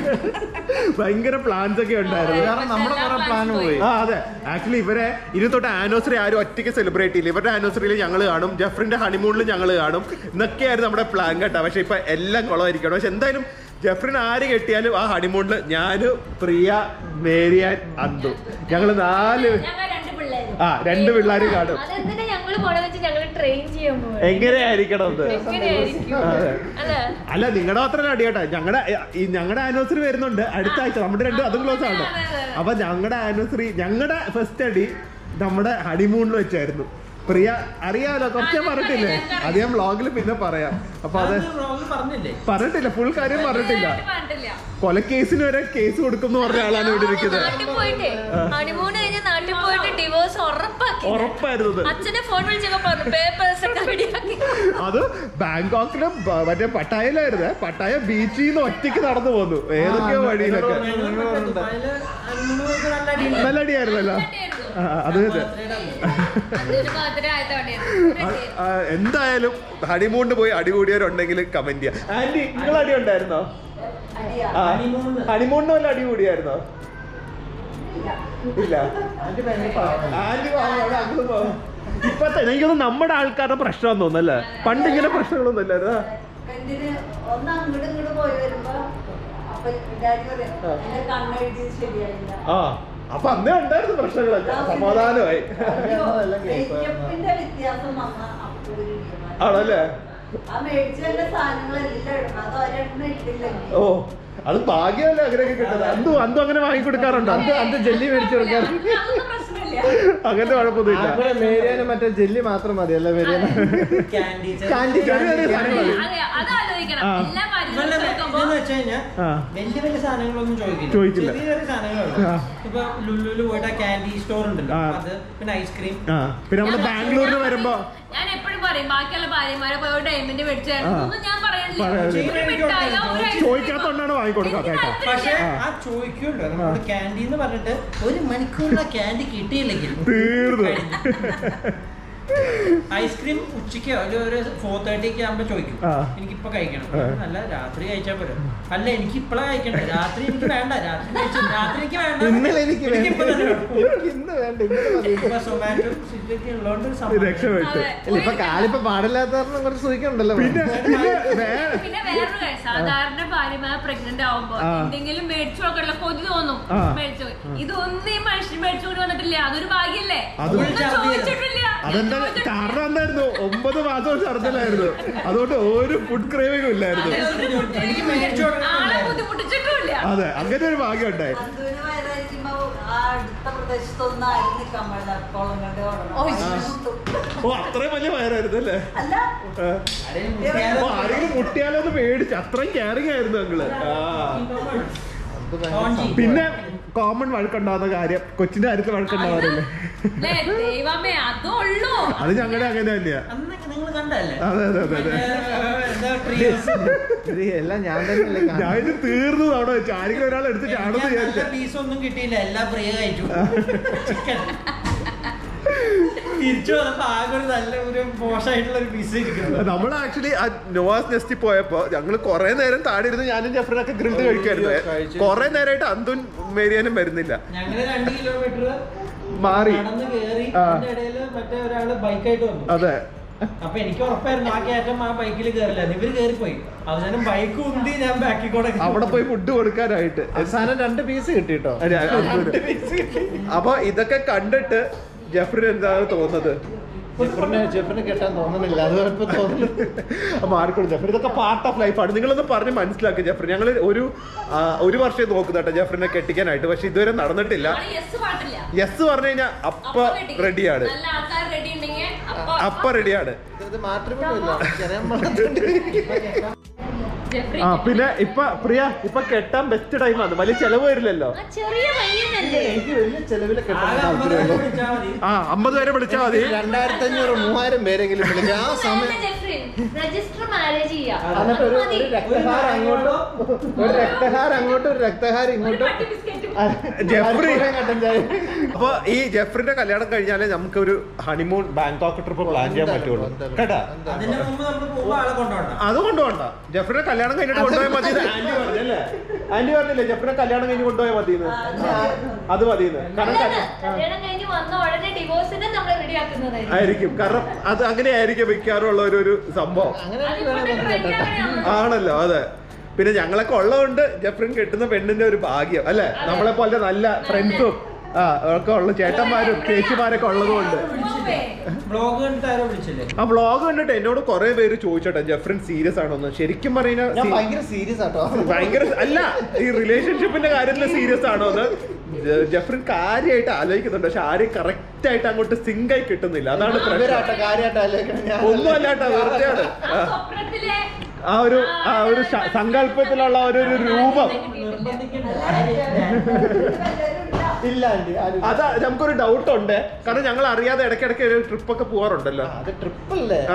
ഭയങ്കര പ്ലാൻസ് ഒക്കെ ഉണ്ടായിരുന്നു
കാരണം നമ്മുടെ കുറെ പ്ലാൻ പോയി
ആ അതെ ആക്ച്വലി ഇവരെ ഇനി തൊട്ട് ആനിവേഴ്സറി ആരും ഒറ്റയ്ക്ക് സെലിബ്രേറ്റ് ചെയ്യില്ല ഇവരുടെ ആനിവേഴ്സറിയിൽ ഞങ്ങൾ കാണും ജെഫ്രിന്റെ ഹണിമൂണിൽ ഞങ്ങൾ കാണും എന്നൊക്കെയായിരുന്നു നമ്മുടെ പ്ലാൻ കേട്ടോ പക്ഷെ ഇപ്പൊ എല്ലാം കുളമായിരിക്കണം പക്ഷെ എന്തായാലും ജെഫ്രിന് ആര് കെട്ടിയാലും ആ ഹണിമൂണിൽ ഞാന് പ്രിയ മേരിയാൻ അന്തു ഞങ്ങള് നാല്
ഞങ്ങൾ രണ്ട് പിള്ളേരും
ആ രണ്ട് പിള്ളേരും കാണും
അതെന്തിനാ ഞങ്ങള് പോണെന്ന് വെച്ചാൽ ഞങ്ങള് ട്രെയിൻ ചെയ്യാൻ പോകും
എങ്ങനെയായിരിക്കണം അത്
എങ്ങനെയായിരിക്കും
അതെ.
അല്ലേ
അല്ല നിങ്ങളുടെ മാത്രമല്ല അടിയാട്ടെ ഞങ്ങളുടെ ഈ ഞങ്ങളുടെ ആനിവേഴ്സറി വരുന്നുണ്ട് അടുത്ത ആഴ്ച നമ്മുടെ രണ്ടും അതും ക്ലോസ് ആണ്
അതെ, അതെ, അതെ.
അപ്പൊ ഞങ്ങളുടെ ആനിവേഴ്സറി ഞങ്ങളുടെ ഫസ്റ്റ് അടി നമ്മുടെ ഹണിമൂണിൽ വെച്ചായിരുന്നു പ്രിയ അറിയാലോ കുറച്ച് ഞാൻ പറഞ്ഞിട്ടില്ലേ അത് ഞാൻ വ്ളോഗിൽ പിന്നെ പറയാം അപ്പൊ അത്
പറഞ്ഞില്ലേ
പറഞ്ഞിട്ടില്ല ഫുൾ കാര്യം പറഞ്ഞിട്ടില്ല
പറഞ്ഞിട്ടില്ല
കൊലക്കേസിന് വരെ കേസ് കൊടുക്കും എന്ന് പറഞ്ഞ ആളാണ് ഇവിടെ ഇരിക്കുന്നത്
നാട്ടിൽ പോയിട്ടേ ഹണിമൂൺ കഴിഞ്ഞ് നാട്ടിൽ പോയിട്ട് ഡിവോഴ്സ് ഉറപ്പാക്കി
ഉറപ്പായിരുന്നു ഇത്.
അച്ഛനെ ഫോൺ വിളിച്ചൊക്കെ പറഞ്ഞു പേപ്പേഴ്സ് ഒക്കെ റെഡിയാക്കി
അത് ബാങ്കോക്കിലും ബ- മറ്റേ പട്ടായയിലായിരുന്നേ പട്ടായ ബീച്ചിൽ നിന്ന് ഒറ്റയ്ക്ക് നടന്നു പോന്നു ഏതൊക്കെയോ വഴിയിലൊക്കെ
ദുബായില് അഞ്ഞൂറ് പേർക്ക് നല്ല അടി
നല്ല അടിയായിരുന്നല്ലോ ആ, അത് ഇത്.
അതൊരു മാത്രമേ ആയതോടെ
ആ, എന്തായാലും ഹണിമൂണിന് പോയി അടി കൂടിയവരുണ്ടെങ്കിൽ കമന്റ് ചെയ്യാം ആന്റി നിങ്ങൾ അടി ഉണ്ടായിരുന്നോ ആ, ഹണിമൂണിന് വല്ല അടി കൂടിയായിരുന്നോ ഇല്ല ആന്റി പാവമാണ്, അങ്കിള് പാവം. ഇപ്പത്തെ എനിക്കൊന്നും നമ്മുടെ ആൾക്കാരുടെ പ്രശ്നമാണെന്ന് തോന്നുന്നല്ലേ പണ്ട് ഇങ്ങനെ പ്രശ്നങ്ങളൊന്നും ഇല്ലായിരുന്നോ
എന്തിന് ഒന്ന് അങ്ങോട്ട് ഇങ്ങോട്ട് പോയി വരുമ്പോ അപ്പൊ ഡാഡി പറയും എന്റെ കണ്ണെഴുതിയത് ശരിയായില്ല
ആ അപ്പൊ അന്നേ ഉണ്ടായിരുന്നു പ്രശ്നങ്ങളൊക്കെ സമാധാനമായി
മേക്കപ്പിന്റെ വ്യത്യാസം വന്ന അപ്പോൾ ഒരു തീരുമാനം.
ആണല്ലേ
ആ മേടിച്ചതിന്റെ സാധനങ്ങളെല്ലാം ഇടണം അത് ഒരെണ്ണം ഇട്ടില്ലെങ്കിൽ
ഓ അത് ഭാഗ്യമല്ലേ അങ്ങനെയൊക്കെ കിട്ടുന്നത് അന്തു അന്തു അങ്ങനെ വാങ്ങിക്കൊടുക്കാറുണ്ടോ
അന്ത് അന്ത് ജെല്ലി മേടിച്ചു കൊടുക്കാൻ
പ്രശ്നമില്ല
അങ്ങനത്തെ കുഴപ്പമൊന്നുമില്ല
ഇവിടെ മേരിയാന് മറ്റേ ജെല്ലി മാത്രം മതിയല്ലേ മേരിയാന്
ക്യാൻഡി
കാൻഡി
ചെറിയ ചെറിയ സാധനങ്ങൾ.
അതെ അത് ആലോചിക്കണം
ആ.
എല്ലാ
ഇവളുടെ
മരുന്നും നോക്കുമ്പോ
ഇതെന്ന് വെച്ച് കഴിഞ്ഞാൽ
ആ.
വലിയ വലിയ സാധനങ്ങളൊന്നും ചോദിക്കില്ല
ചോദിക്കില്ല.
ചെറിയ ചെറിയ സാധനങ്ങളുള്ളൂ
ആ.
ഇപ്പൊ ലുലുല് പോയിട്ട് ആ ക്യാൻഡി സ്റ്റോർ ഉണ്ടല്ലോ
ആ.
അപ്പൊ അത് പിന്നെ ഐസ്ക്രീം
ആ പിന്നെ നമ്മള് ബാംഗ്ലൂരിൽ വരുമ്പോ
ഞാൻ എപ്പോഴും പറയും ബാക്കിയുള്ള ഭാര്യമാരെ പോയി ഡയമണ്ട് മേടിച്ചു തരുന്നതൊന്നും ഞാൻ
പറയാനില്ല.
പറയണില്ല ഒരു മിഠായിയോ, ഒരു ice cream ഓ.
ചോദിക്കാത്തോണ്ടാണ് വാങ്ങിക്കൊടുക്കാത്ത
എനിക്ക്
കേട്ടോ
പക്ഷെ
താല്പര്യമില്ല.
ആ ചോദിക്കുമല്ലോ നമ്മളോട് ക്യാൻഡി എന്ന് പറഞ്ഞിട്ട് ഒരു മണിക്കൂറിലെ ക്യാൻഡി കിട്ടിയില്ലെങ്കിൽ
തീർന്നു
ഐസ്ക്രീം ഉച്ചയ്ക്കോ ഒരു ഒരു ഫോർ തേർട്ടി ഒക്കെ ആകുമ്പോ ചോദിക്കും
ആ.
എനിക്കിപ്പോ കഴിക്കണം
ആ.
അല്ല രാത്രി കഴിച്ചാൽ പോരെ അല്ല എനിക്ക് ഇപ്പഴാ കഴിക്കണ്ടേ രാത്രി എനിക്ക് വേണ്ട രാത്രി കഴിച്ച- രാത്രി എനിക്ക് വേണ്ട
ഇന്നലെ എനിക്ക് വേണ്ട
ഇപ്പൊ തന്നെ വേണം.
എനിക്ക് ഇന്ന് വേണ്ട ഇന്നലെ മതി
ഇപ്പൊ സൊമാറ്റോ സ്വിഗ്ഗി ഒക്കെ ഉള്ളതുകൊണ്ട് ഒരു സമാധാനം.
രക്ഷപ്പെട്ടു
അതെ.
ഇല്ല ഇപ്പൊ കാലിപ്പോ പാടില്ലാത്ത കാരണം കുറച്ച് സൂചിക്കണ്ടല്ലോ
പിന്നെ പിന്നെ വേറെ
പിന്നെ വേറൊരു കാര്യം സാധാരണ ഭാര്യമാർ പ്രഗ്നന്റ് ആവുമ്പോ
ആ.
എന്തെങ്കിലും മേടിച്ചു കൊടുക്കാനുള്ള കൊതി തോന്നും
ആ.
മേടിച്ചു ഇതൊന്നും ഈ മനുഷ്യൻ മേടിച്ചുകൊണ്ട് വന്നിട്ടില്ല അതൊരു ഭാഗ്യല്ലേ
അത്
ഒന്നും ചോദിച്ചിട്ടില്ല
അതെന്താ കാരണം എന്തായിരുന്നു ഒമ്പത് മാസം ഛർദ്ദലായിരുന്നു അതുകൊണ്ട് ഒരു ഫുഡ് ക്രേവിംഗും ഇല്ലായിരുന്നു
എനിക്ക് മേടിച്ചു
ആളെ
കൊടുക്കണം
ബുദ്ധിമുട്ടിച്ചിട്ടുമില്ല
അതെ അങ്ങനെ ഒരു ഭാഗ്യം ഉണ്ടായി
അന്തുവിന് വയറായിരിക്കുമ്പോ ആ അടുത്ത പ്രദേശത്തൊന്നും ആരും നിൽക്കാൻ പാടില്ല അക്കോളം കണ്ട് ഓടണം
ഓ അത്രയും വലിയ വയറായിരുന്നു അല്ലേ
അല്ല
ആ.
ആരെയും
ഓ,
മുട്ടിയാലോ?
ആരെങ്കിലും മുട്ടിയാലോ എന്ന് പേടിച്ച് അത്രയും കെയറിങ് ആയിരുന്നു ഞങ്ങള് ആ
ഓൺജി.
പിന്നെ കോമൺ വഴക്കുണ്ടാവുന്ന കാര്യം കൊച്ചിന്റെ കാര്യത്തിൽ വഴക്കുണ്ടാവാറില്ലേ
ല്ലേ, ദൈവമേ അതേ ഉള്ളൂ
അത് ഞങ്ങളുടെ അങ്ങനെ തന്നെയാ
അന്നൊക്കെ നിങ്ങൾ കണ്ടല്ലേ
അതെ അതെ അതെ അതെ
എന്താ ട്രീസ്
ഇത് എല്ലാം ഞാൻ തന്നെയല്ലേ
ഞാൻ
കാണുന്നത്.
ഇത് തീർന്നു അവിടെ വെച്ചു ആരെങ്കിലും ഒരാൾ എടുത്ത് ചാടുന്നു വിചാരിച്ച
പീസ് ഒന്നും കിട്ടിയില്ല എല്ലാം പ്രിയ കഴിച്ചു ചിക്കൻ തിരിച്ചു വന്നപ്പോ ആകെ ഒരു നല്ല ഒരു മോശമായിട്ടുള്ള ഒരു പീസ് ഇരിക്കുന്നത്
നമ്മൾ ആക്ച്വലി ആ നോവാസ് നെസ്റ്റിൽ പോയപ്പോ ഞങ്ങൾ കുറെ നേരം താഴെ ഇരുന്ന് ഞാനും ജഫറിനൊക്കെ ഗ്രിൽഡ് കഴിക്കായിരുന്നു
കഴിച്ചു.
കുറെ നേരമായിട്ട് അന്തുൻ മേരിയാനും വരുന്നില്ല
ഞങ്ങള് രണ്ട് കിലോമീറ്റർ
മാറി
നടന്ന് കേറി
ആ.
അതിന്റെ ഇടയില് മറ്റേ ഒരാള് ബൈക്കായിട്ട് വന്നു
അതെ
അപ്പൊ എനിക്ക് ഉറപ്പായിരുന്നു ആ കയറ്റം ആ ബൈക്കിൽ കയറില്ല ഇവര് കയറിപ്പോയി അവസാനം ബൈക്ക് ഉന്തി ഞാൻ ബാക്കിൽ കൂടെ
അവിടെ പോയി ഫുഡ് കൊടുക്കാനായിട്ട്
അവസാനം രണ്ട് പീസ് കിട്ടിട്ടോ
അതെ, അന്തുന്. അപ്പൊ ഇതൊക്കെ കണ്ടിട്ട് ജഫറിന് എന്താണ് തോന്നുന്നത്
ജെഫറിന് ജെഫറിന് കെട്ടാൻ തോന്നുന്നില്ല അത് ഇപ്പൊ തോന്നുന്നു
മാറിക്കൊടു ജഫർ ഇതൊക്കെ പാർട്ട് ഓഫ് ലൈഫാണ് നിങ്ങളൊന്ന് പറഞ്ഞ് മനസ്സിലാക്കി ജഫർ ഞങ്ങൾ ഒരു ആ, ഒരു വർഷം നോക്കുന്ന കേട്ടോ ജഫറിനെ കെട്ടിക്കാനായിട്ട് പക്ഷെ ഇതുവരെ നടന്നിട്ടില്ല
ആള് yes പാട്ടില്ല
യെസ് പറഞ്ഞു കഴിഞ്ഞാൽ അപ്പ
ready.
റെഡിയാണ്
നല്ല ആൾക്കാർ റെഡി ഉണ്ടെങ്കിൽ അപ്പൊ
അപ്പ റെഡിയാണ്
ഇത് മാത്രമൊന്നുമില്ല ചെറിയ വളർത്തുണ്ട്
ജെഫ്രി
ആ പിന്നെ ഇപ്പൊ പ്രിയ ഇപ്പൊ കെട്ടാൻ ബെസ്റ്റ് ടൈമാണ് വലിയ ചെലവ് വരില്ലല്ലോ
ആ ചെറിയ പയ്യനല്ലേ
എനിക്ക് വലിയ ചെലവില് കെട്ടാൻ
ആകെ അമ്പത് രൂപ
താല്പര്യമുള്ളൂ
വിളിച്ചാ മതി
ആ അമ്പത് പേരെ വിളിച്ചാൽ മതി
രണ്ടായിരത്തി അഞ്ഞൂറ് മൂവായിരം പേരെങ്കിലും വിളിക്കാം ആ സമയം
രജിസ്റ്റർ മാരേജ് ചെയ്യാം
എന്നിട്ട് ഒരു
അത് മതി.
ഒരു രക്തഹാരം അങ്ങോട്ടും ഒരു രക്തഹാരം അങ്ങോട്ടും ഒരു രക്തഹാരം
ഒരു
ഇങ്ങോട്ടും
പട്ടി ബിസ്ക്കറ്റും
ജെഫ്രി
അരിപ്പൂരം കട്ടൻ ചായ
അപ്പൊ ഈ ജെഫറിന്റെ കല്യാണം കഴിഞ്ഞാലേ നമുക്ക് ഒരു ഹണിമൂൺ ബാങ്കോക്ക് ട്രിപ്പ് പ്ലാൻ ചെയ്യാൻ പറ്റുള്ളൂ കേട്ടാ
അതിന് മുമ്പ് നമ്മൾ പോകുമ്പോ ആളെ കൊണ്ടുപോകണ്ട
അത് കൊണ്ടുപോകണ്ട ജെഫറിനെ കല്യാണം കഴിഞ്ഞിട്ട് കൊണ്ടുപോയാൽ മതി ആന്റി പറഞ്ഞല്ലേ ആന്റി പറഞ്ഞില്ലേ ജെഫറിനെ കല്യാണം കഴിഞ്ഞ് കൊണ്ടുപോയാൽ മതി അത് മതി കാരണം
അല്ലല്ല,
ക-
കല്യാണം കഴിഞ്ഞ് വന്ന ഉടനെ ഡിവോഴ്സിനെ നമ്മൾ റെഡി ആക്കുന്നതായിരിക്കും
ആയിരിക്കും കാരണം അത് അങ്ങനെയായിരിക്കും മിക്കാറുള്ള ഒരു ഒരു സംഭവം
അങ്ങനെ
അത്
വേണമെങ്കിൽ
ഇപ്പോഴത്തെ trend
കേട്ടോ
അങ്ങനെയാണ്.
ആണല്ലോ അതെ പിന്നെ ഞങ്ങളൊക്കെ ഉള്ളതുകൊണ്ട് ജെഫ്രിൻ കിട്ടുന്ന പെണ്ണിന്റെ ഒരു ഭാഗ്യം അല്ലെ നമ്മളെ പോലെ നല്ല ഫ്രണ്ട്സും ആ ഒക്കെ ഉള്ള ചേട്ടന്മാരും ചേച്ചിമാരൊക്കെ ഉള്ളതുകൊണ്ട്
ഉവ്വേ.
ബ്ലോഗ് കണ്ടിട്ട് ആരോ വിളിച്ചില്ലേ
ആ വ്ളോഗ് കണ്ടിട്ട് എന്നോട് കുറെ പേര് ചോദിച്ചോട്ടെ ജെഫ്രിൻ സീരിയസ് ആണോന്ന് ശരിക്കും
ഞാൻ
പറയുന്ന
ഭയങ്കര സീരിയസ് ആട്ടോ
ഭയങ്കര അല്ല ഈ റിലേഷൻഷിപ്പിന്റെ കാര്യത്തിൽ സീരിയസ് ആണോ എന്ന് ജെ- ജെഫ്രിൻ കാര്യമായിട്ട് ആലോചിക്കുന്നുണ്ട് പക്ഷെ ആരെയും കറക്റ്റ് ആയിട്ട് അങ്ങോട്ട് സിങ്ക് ആയി കിട്ടുന്നില്ല അതാണ് പ്രശ്നം
ഇവരാട്ടോ കാര്യമായിട്ട് ആലോചിക്കണം ഞാൻ
ഒന്നും അല്ലാട്ടോ വെറുതെയാണ്
ആ
ആ,
സ്വപ്നത്തിലെ
ആ ഒരു ആ ഒരു ശ- സങ്കല്പത്തിലുള്ള ഒരു ഒരു രൂപം
ഇല്ല ആന്റി ആരും
അതാ നമുക്കൊരു ഡൗട്ട് ഉണ്ട് കാരണം ഞങ്ങൾ അറിയാതെ ഇടയ്ക്കിടയ്ക്ക് ഒരു ട്രിപ്പ് ഒക്കെ പോവാറുണ്ടല്ലോ
അത് ട്രിപ്പല്ലേ
ആ.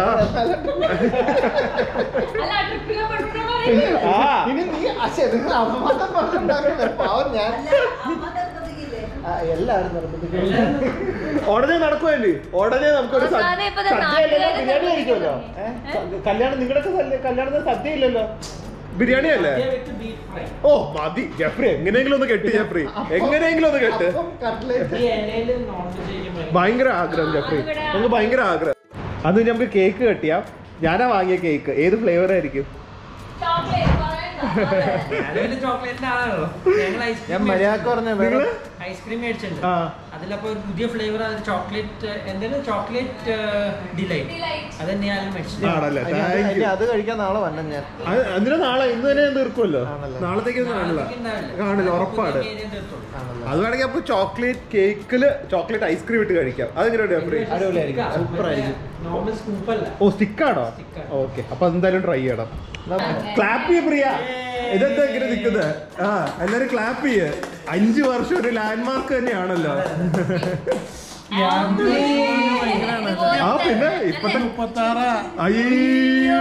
അല്ല ട്രിപ്പിലെ പെട്ടെന്ന് പറയും
ആ
ഇനി നീ അശ്ശേ നിങ്ങൾ അപമാനം പറഞ്ഞിട്ടുണ്ടാക്കല്ലേ പാവം ഞാൻ
അല്ല അമ്മ നിർബന്ധിക്കില്ലേ
ആ, എല്ലാവരും നിർബന്ധിക്കും
ഉടനെ നടക്കുമല്ലേ ഉടനെ നമുക്കൊരു സദ്യ-
അവസാനം ഇപ്പൊ ദേ
സദ്യ അല്ലല്ലോ,
നാട്ടുകാര്
ബിരിയാണി
തന്നെ
കഴിക്കുമല്ലോ ഏ? സ- കല്യാണം നിങ്ങളുടെ കല്യാണത്തിന് സദ്യ ഇല്ലല്ലോ ബിരിയാണി അല്ലേ
ബീഫ് ഫ്രൈ
ഓ മതി ജെഫ്രി എങ്ങനെയെങ്കിലും ഒന്ന് കെട്ടി ജെഫ്രി എങ്ങനെയെങ്കിലും ഒന്ന് കെട്ട്
അപ്പം കട്ട്ലേറ്റ്
ഈ ഇലയിൽ നോൺ വെജ് കഴിക്കുമ്പോൾ
ഭയങ്കര ആഗ്രഹം ജെഫ്രി നമുക്ക് ഭയങ്കര ആഗ്രഹം അത് നമുക്ക് കേക്ക് കെട്ടിയാ ഞാനാ വാങ്ങിയ കേക്ക് ഏത് ഫ്ലേവർ ആയിരിക്കും
ഞാനൊരു ചോക്ലേറ്റിന്റെ ആളാണല്ലോ ഞങ്ങൾ
ഞാൻ
ഐസ്ക്രീം
മര്യാദക്ക് പറഞ്ഞ വേറെ
നിങ്ങള്
ഐസ്ക്രീം മേടിച്ചിട്ടുണ്ട്
ആ.
അതിലപ്പോ ഒരു പുതിയ ഫ്ലേവർ അത് ചോക്ലേറ്റ് എന്താണ് ചോക്ലേറ്റ് ഡിലൈറ്റ് അത് തന്നെ ഞാൻ മേടിച്ചത്
ആണല്ലേ
ഇനി അത്
താങ്ക്
ഇനി
യു
അത് കഴിക്കാൻ നാളെ വരണം ഞാൻ
എന്തിനാ നാളെ ഇന്ന് തന്നെ തീർക്കുമല്ലോ
ആണല്ലേ.
നാളത്തേക്ക് ഒന്നും കാണില്ല
നാളത്തേക്ക് ഉണ്ടാവില്ല.
കാണില്ല ഉറപ്പാണ്
ഇനി ഇതിനെ തീർത്തോളൂ.
ആണല്ലോ
അത് വേണമെങ്കിൽ അപ്പൊ ചോക്ലേറ്റ് കേക്കില് ചോക്ലേറ്റ് ഐസ്ക്രീം ഇട്ട് കഴിക്കാം അതെങ്ങനെയുണ്ട് ജെഫ്രി
അടിപൊളിയായിരിക്കും.
സ്റ്റിക്കാ.
സൂപ്പർ ആയിരിക്കും.
നോർമൽ സ്കൂപ്പല്ല
ഓ സ്റ്റിക്കാണോ
Stick ആണ്.
ഓക്കെ അപ്പൊ എന്തായാലും ട്രൈ ചെയ്യണം ക്ലാപ്പ് ചെയ്യ പ്രിയ ഇതെന്താ ഇങ്ങനെ നിക്കുന്നത് ആ എല്ലാരും ക്ലാപ്പ് ചെയ്യ് അഞ്ചു വർഷം ഒരു ലാൻഡ്മാർക്ക് തന്നെയാണല്ലോ ആ പിന്നെ ഇപ്പത്തെ അയ്യോ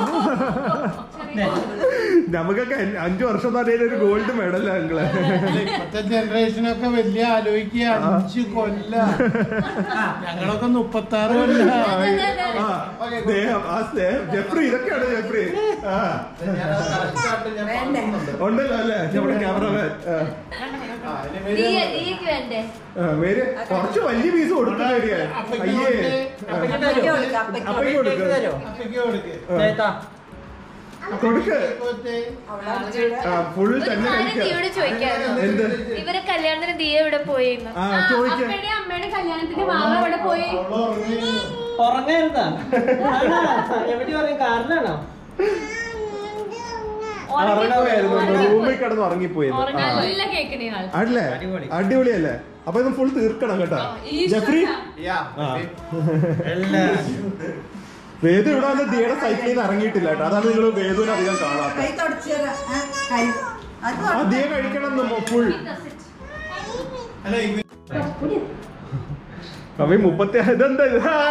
നമുക്കൊക്കെ അഞ്ച് അഞ്ചു വർഷം എന്ന് പറയുന്നത് ഒരു ഗോൾഡ് മെഡൽ അങ്ങള്
ഇപ്പത്തെ ജനറേഷനൊക്കെ വലിയ ആലോചിക്കുക അഞ്ച് കൊല്ല ഞങ്ങളൊക്കെ മുപ്പത്തി ആറ് കൊല്ല
ആ സ്നേഹം ആ സ്നേഹം ജെഫ്രി ഇതൊക്കെയാണ് ജെഫ്രി ആ ഉണ്ടല്ലോ അല്ലേ നമ്മുടെ ക്യാമറമാൻ
നീക്ക് വേണ്ടേ
വേര് കുറച്ച് വലിയ പീസ് കൊടുക്കുന്ന അയ്യേ
അപ്പയ്ക്ക് കൊടുക്ക്, അപ്പയ്ക്ക്
അപ്പയ്ക്ക് കൊടുക്ക്
അപ്പയ്ക്ക് കൊടുക്ക്.
നേതാ.
കൊടുക്ക്
കൊടുത്തേ.
ഫുൾ തന്നെ
ഞാനും
കഴിക്കാം
ദിയോട് ചോദിക്കായിരുന്നു
എന്ത്
ഇവരെ കല്യാണത്തിന് ദിയ എവിടെ പോയിന്ന്
ആ ചോദിക്കാം
അമ്മയുടെ അമ്മയുടെ കല്യാണത്തിന് മാമ അവിടെ പോയി
അവള് ഉറങ്ങി.
ഉറങ്ങരുതാ ആണോ? എവിടെ പറയും കാറിലാണോ
ഉറങ്ങിപ്പോയായിരുന്നു റൂമിൽ കിടന്ന് ഉറങ്ങിപ്പോയിരുന്നു ആ.
നല്ല കേക്കിന് ആൾ
അല്ലേ
അടിപൊളി.
അടിപൊളിയല്ലേ അപ്പൊ ഇത് ഫുൾ തീർക്കണം കേട്ടോ ജെഫ്രി ആ വേദു ഇവിടെ വന്ന് ദിയുടെ സൈക്കിളിൽ നിന്ന് ഇറങ്ങിയിട്ടില്ല കേട്ടോ അതാണ് നിങ്ങൾ വേദുവിനെ അധികം കാണാത്തത്
കൈ തുടച്ചു തരാം ആ, കൈ അത്
ആ ദിയ കഴിക്കണം ഫുൾ
അല്ല ഇവ
അമ്മ മുപ്പത്തി ഇതെന്താ ഇത് ആ.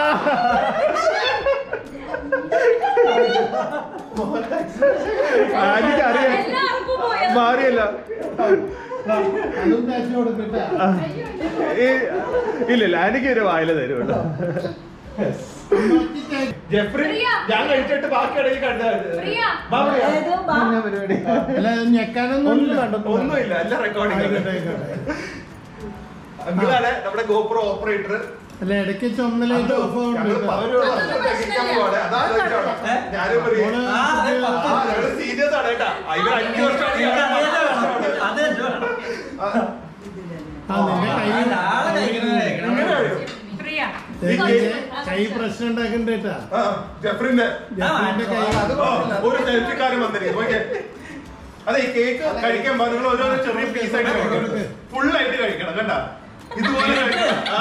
ആനിക്ക് അറിയാം
എല്ലാവർക്കും പോയത്
മാറിയല്ല
അതും തേച്ച് കൊടുക്കട്ടെ
ആ. ഈ- ഇല്ല ഇല്ല ആനിക്ക് ഒരു വായില തരുമല്ലോ ജെഫ്രി ഞാൻ കഴിച്ചിട്ട് ബാക്കി ഇടയിൽ
പ്രിയ.
ഏതോ ബാ.
എന്നാ പരിപാടി
അല്ല അത് ഞെക്കാനൊന്നും
ഒന്നും
ഇല്ല.
ഒന്നുമില്ല എല്ലാം റെക്കോർഡിംഗ്
ആയിക്കോട്ടെ, ആയിക്കോട്ടെ.
അങ്കിളാണ് നമ്മുടെ ഗോപ്രോ ഓപ്പറേറ്റർ
അല്ല ഇടയ്ക്ക് ചുമതലയായിട്ട് ഓഫ്
സീരിയസ് ആണ് കേട്ടാ ഇവർ അഞ്ചു
അത്
ആ നിന്റെ കൈ
ആളെ കഴിക്കുന്നത് കഴിക്കണം.
പ്രിയ
കൈ പ്രശ്നം ഉണ്ടാക്കണ്ട കേട്ടാ
ജെഫ്രിന്റെ
ജെഫ്രിന്റെ കൈ
ഒരു സെൽഫിക്കാരൻ വന്നിരിക്കും ഓക്കെ അതെ ഈ കേക്ക് കഴിക്കാൻ നിങ്ങൾ ഓരോരോ ചെറിയ പീസ് ആയിട്ട് കഴിക്കണം ഫുൾ ആയിട്ട് കഴിക്കണം കണ്ട ഇതുപോലെ കഴിക്കണം ആ.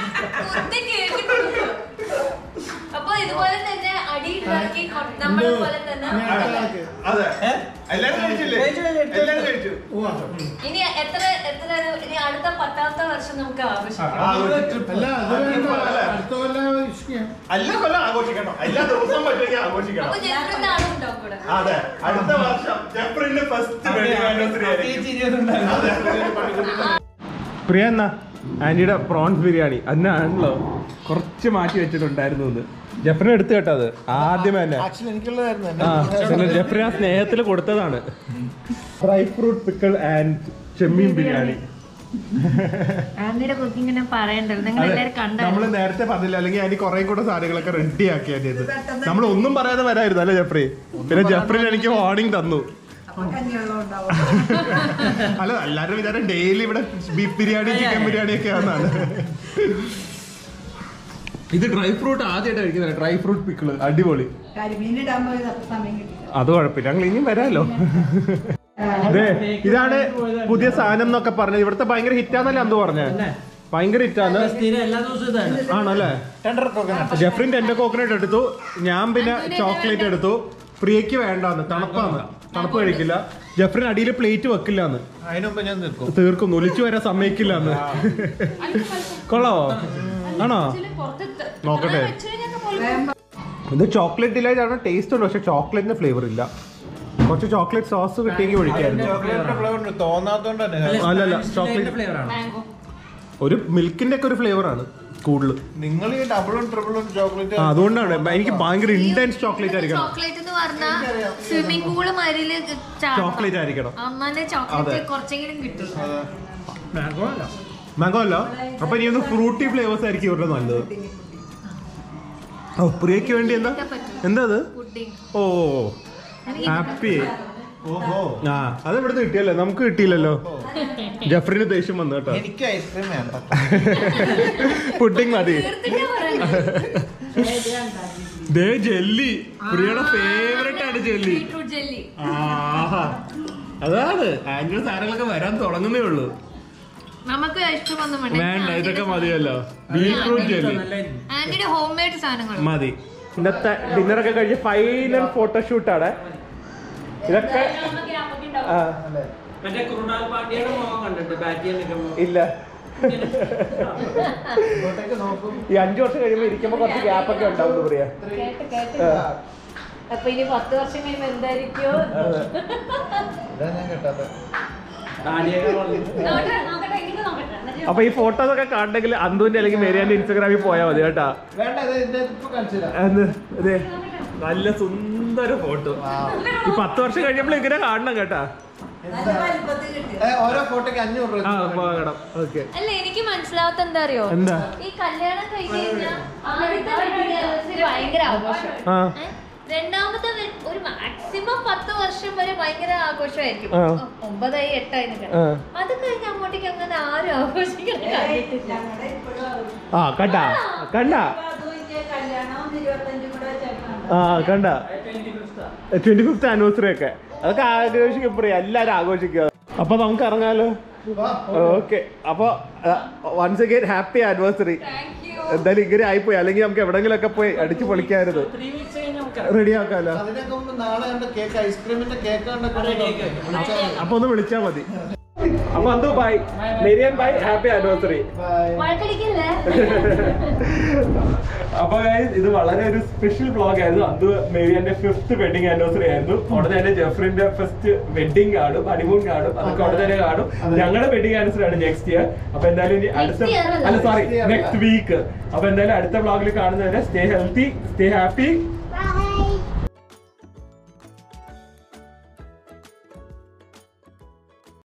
അപ്പൊ ഇതുപോലെ തന്നെ അടി ഉണ്ടാക്കി നമ്മളെ പോലെ തന്നെ
ഞാട്ടാക്ക്.
അതെ എല്ലാരും കഴിച്ചില്ലേ
കഴിച്ചു, കഴിച്ചു.
എല്ലാരും കഴിച്ചു
ഉവ്വ.
ഇനി എത്ര എത്ര ഇനി അടുത്ത പത്താമത്തെ വർഷം നമുക്ക് ആവശ്യം
ആഘോഷിച്ചു.
അല്ല അത് വേണ്ട
അല്ല.
അടുത്ത കൊല്ലം ആവശ്യിക്കാം
എല്ലാ കൊല്ലം ആഘോഷിക്കണം എല്ലാ ദിവസവും പറ്റുമെങ്കിൽ ആഘോഷിക്കണം
അപ്പൊ ജനറിന്റെ ആളും ഉണ്ടാവും കൂടെ
അതെ അടുത്ത വർഷം ജെഫ്രിന്റെ ഫസ്റ്റ് വെഡിങ് ആനിവേഴ്സറി ആയിരിക്കും
പ്രത്യേകിച്ച് ഇനിയൊന്നും
പ്രിയ എന്നാ ആന്റിയുടെ പ്രോൺസ് ബിരിയാണി അതിനാണല്ലോ കുറച്ച് മാറ്റി വെച്ചിട്ടുണ്ടായിരുന്നു എന്ന് ജെഫ്രിനെ എടുത്തു കേട്ടോ അത് ആദ്യമേ തന്നെ
ആക്ച്വലി എനിക്കുള്ളതായിരുന്നു
ആ
എന്നെ
പിന്നെ ജെഫ്രി ആ സ്നേഹത്തിൽ കൊടുത്തതാണ് ഡ്രൈ ഫ്രൂട്ട് പിക്കിൾ ആൻഡ് ചെമ്മീൻ ബിരിയാണി
ആന്റിയുടെ കുക്കിങ്ങിനെ പറയണ്ടല്ലോ നിങ്ങൾ എല്ലാവരും
നമ്മൾ
കണ്ടായിരുന്നു
നേരത്തെ പറഞ്ഞില്ല അല്ലെങ്കിൽ അതിന് കുറെ കൂടെ സാധനങ്ങളൊക്കെ റെഡി ആക്കി അതിന് നമ്മൾ ഒന്നും പറയാതെ വരായിരുന്നു അല്ലേ ജെഫ്രി പിന്നെ ജെഫ്രി എനിക്ക് വാർണിംഗ് തന്നു
അപ്പൊ കഞ്ഞിവെള്ളം ഉണ്ടാവും
അല്ല എല്ലാവരും വിചാരം ഡെയിലി ഇവിടെ ബീഫ് ബിരിയാണി ചിക്കൻ ബിരിയാണി ഒക്കെ ആണെന്നാണ് ഇത് ഡ്രൈ ഫ്രൂട്ട് ആദ്യമായിട്ട് കഴിക്കുന്നത് ഡ്രൈ ഫ്രൂട്ട് പിക്കിള് അടിപൊളി
കരിമീൻ ഇടാൻ പോയത് അപ്പൊ സമയം കിട്ടില്ല
അത് കുഴപ്പമില്ല ഞങ്ങൾ ഇനിയും വരാമല്ലോ ദേ, ഇതാണ് പുതിയ സാധനം എന്നൊക്കെ പറഞ്ഞത് ഇവിടുത്തെ ഭയങ്കര ഹിറ്റാന്നല്ലേ അന്ന് പറഞ്ഞേ ഭയങ്കര ഹിറ്റാന്ന്
സ്ഥിരം എല്ലാ ദിവസവും ഇതാണ്
ആണല്ലേ ജെഫ്രിൻ ടെൻഡർ കോക്കനട്ട് എടുത്തു ഞാൻ പിന്നെ ചോക്ലേറ്റ് എടുത്തു പ്രിയക്ക് വേണ്ടാന്ന് തണുപ്പാന്ന് തണുപ്പ് കഴിക്കില്ല ജെഫ്രിൻ അടിയിൽ പ്ലേറ്റ് വെക്കില്ലാന്ന്
അതിനുമ്പ് ഞാൻ നിൽക്കും
തീർക്കും ഒലിച്ചു വരാൻ സമ്മതിക്കില്ലാന്ന് കൊള്ളാവോ ആണോ നോക്കട്ടെ ഇത് ചോക്ലേറ്റ് ഡിലൈറ്റ് ആണ് ടേസ്റ്റ് ഉണ്ട് പക്ഷെ ചോക്ലേറ്റിന്റെ ഫ്ലേവർ ഇല്ല കുറച്ച് ചോക്ലേറ്റ് സോസ് കിട്ടിയെങ്കിൽ ഒഴിക്കായിരുന്നു
ചോക്ലേറ്റ് ഫ്ലേവർ തോന്നാത്തോണ്ട് തന്നെ
അല്ലല്ല ചോക്ലേറ്റ്
ഫ്ലേവർ ആണ്
മാംഗോ
ഒരു മിൽക്കിന്റെ ഒക്കെ ഒരു ഫ്ലേവർ ആണ് കൂടുതൽ
നിങ്ങൾ ഈ ഡബിളും ട്രിപ്പിളും ചോക്ലേറ്റ്
അതുകൊണ്ടാണ് എനിക്ക് ഭയങ്കര ഇന്റൻസ് ചോക്ലേറ്റ് ആയിരിക്കണം
ചോക്ലേറ്റ് എന്ന് പറഞ്ഞാൽ സ്വിമ്മിംഗ് പൂള് മരില്
ചോക്ലേറ്റ് ആയിരിക്കണം
അന്നാലേ ചോക്ലേറ്റ് കുറച്ചെങ്കിലും കിട്ടും
മാംഗോ അല്ല
മാംഗോ അല്ല അപ്പൊ ഇനി ഒന്ന് ഫ്രൂട്ടി ഫ്ലേവേഴ്സ് ആയിരിക്കും ഇവരുടെ നല്ലത് ഓ പ്രിയക്ക് വേണ്ടി എന്താ എന്താ അത്
പുഡിംഗ്
ഓ ഹാപ്പി
ഓഹോ
ആ അത് ഇവിടുന്ന് കിട്ടിയല്ലോ നമുക്ക് കിട്ടിയില്ലല്ലോ ജഫറിന് ദേഷ്യം വന്നു കേട്ടോ
എനിക്ക് ഐസ്ക്രീം വേണ്ട
പുഡിംഗ് മതി
തീർത്തിട്ടാ പറയുന്നത്
ദേ ജെല്ലി പ്രിയയുടെ ഫേവറേറ്റ് ആണ് ജെല്ലി
ബീട്രൂട്ട് ജെല്ലി
ആഹാ അതാണ് ആന്റിയുടെ സാധനങ്ങളൊക്കെ വരാൻ തുടങ്ങുന്നേ ഉള്ളൂ
നമുക്ക് ഇഷ്ടമൊന്നും
വേണ്ട ഇതൊക്കെ മതിയല്ലോ ബീട്രൂട്ട് ജെല്ലി
ആന്റിയുടെ ഹോം മെയ്ഡ് സാധനങ്ങൾ
മതി ഇന്നത്തെ ഡിന്നറൊക്കെ കഴിഞ്ഞ് ഫൈനൽ ഫോട്ടോഷൂട്ടാണ് ഇതൊക്കെ ആ,
മറ്റേ കുറുണ്ടാൽ പാട്ടിയുടെ മുഖം കണ്ടിട്ട് ബാറ്റ് ചെയ്യാൻ നിൽക്കുമ്പോ
ഇല്ല
ഇങ്ങോട്ടേക്ക് നോക്കും
ഈ അഞ്ചു വർഷം കഴിയുമ്പോ ഇരിക്കുമ്പോ കുറച്ച് ഗ്യാപ്പ് ഒക്കെ ഉണ്ടാവും പ്രിയ
കേട്ട് കേട്ട് അപ്പൊ ഇനി പത്ത് വർഷം കഴിയുമ്പോ എന്തായിരിക്കോ
ഇതാ ഞാൻ കേട്ടത്
താടിയൊക്കെ വളർന്നു.
നോക്കട്ടെ നോക്കട്ടെ എനിക്ക് നോക്കട്ടെ എന്നിട്ട്
അപ്പൊ ഈ ഫോട്ടോസ് ഒക്കെ കാണണമെങ്കിൽ അന്തുവിന്റെ അല്ലെങ്കിൽ മേരിയാന്റെ ഇൻസ്റ്റാഗ്രാമിൽ പോയാൽ മതി കേട്ടാ
വേണ്ട ഇത് ഇതിന്റെ ഇപ്പൊ കാണിച്ചില്ല
എന്ത് അതെ നല്ല സുന്ദര ഫോട്ടോ ഈ പത്ത് വർഷം കഴിയുമ്പോൾ ഇങ്ങനെ കാണണം കേട്ടാ
നല്ല വലിപ്പത്തിൽ കിട്ടി
ഓരോ ഫോട്ടോക്ക് അഞ്ഞൂറ് രൂപ
ആ
വെച്ച്
പോകണം ഓക്കെ
അല്ല എനിക്ക് മനസ്സിലാവാത്ത എന്താ അറിയോ
എന്താ
ഈ കല്യാണം കഴിഞ്ഞ് കഴിഞ്ഞാൽ ആദ്യത്തെ wedding anniversary ഭയങ്കര ആഘോഷം
ആ
ഏ? രണ്ടാമത്തെ വെ- ഒരു മാക്സിമം പത്ത് വർഷം വരെ ഭയങ്കര ആഘോഷമായിരിക്കും
ആ.
ഒ- ഒമ്പതായി എട്ടായി എന്നൊക്കെ
ആ.
അത് കഴിഞ്ഞ് അങ്ങോട്ടേക്ക് അങ്ങനെ ആരും ആഘോഷിക്കാൻ കണ്ടിട്ടില്ല
ഞങ്ങളുടെ ഇപ്പോഴും ആഘോഷം.
ആ കണ്ടാ കണ്ടാ
ഇപ്പൊ അതും ഇന്റെ കല്യാണം ഇരുപത്തഞ്ചും കൂടെ ചേർക്കണം
ആ കണ്ടാ ട്വന്റി ഫിഫ്ത്ത് ആനിവേഴ്സറി ഒക്കെ അതൊക്കെ ആഘോഷിക്കും പ്രിയ എല്ലാരും ആഘോഷിക്കുക അപ്പൊ നമുക്ക് ഇറങ്ങാലോ ഓക്കെ അപ്പൊ വൺസ് അഗൈൻ ഹാപ്പി ആനിവേഴ്സറി എന്തായാലും ഇങ്ങനെ ആയിപ്പോയി അല്ലെങ്കിൽ നമുക്ക് എവിടെങ്കിലും ഒക്കെ പോയി അടിച്ചു പൊളിക്കായിരുന്നു
Three weeks കഴിഞ്ഞ് നമുക്ക്
റെഡി ആക്കാലോ
അതിനൊക്കെ മുമ്പ് നാളെ കണ്ട കേക്ക് ഐസ്ക്രീമിന്റെ കേക്ക് കണ്ടൊക്കെ
അപ്പൊ ഒന്ന് വിളിച്ചാ മതി അപ്പൊ Anthu bye Marian bye happy anniversary
bye
വഴക്കടിക്കല്ലേ
അപ്പൊ guys, ഇത് വളരെ ഒരു സ്പെഷ്യൽ വ്ളോഗ് ആയിരുന്നു അത് മേരിയന്റെ ഫിഫ്ത് വെഡിങ് ആനിവേഴ്സറി ആയിരുന്നു ഉടനെ തന്നെ ജെഫറിന്റെ ഫസ്റ്റ് വെഡിങ് കാണും ഹണിമൂൺ കാണും അതൊക്കെ ഉടനെ തന്നെ കാണും ഞങ്ങളുടെ വെഡിങ് ആനിവേഴ്സറി ആണ് നെക്സ്റ്റ് ഇയർ അപ്പൊ എന്തായാലും ഇനി അടുത്ത
year അല്ല.
അല്ല sorry
Next year
next week അപ്പൊ എന്തായാലും അടുത്ത വ്ളോഗിൽ കാണുന്നവരെ സ്റ്റേ ഹെൽത്തി സ്റ്റേ ഹാപ്പി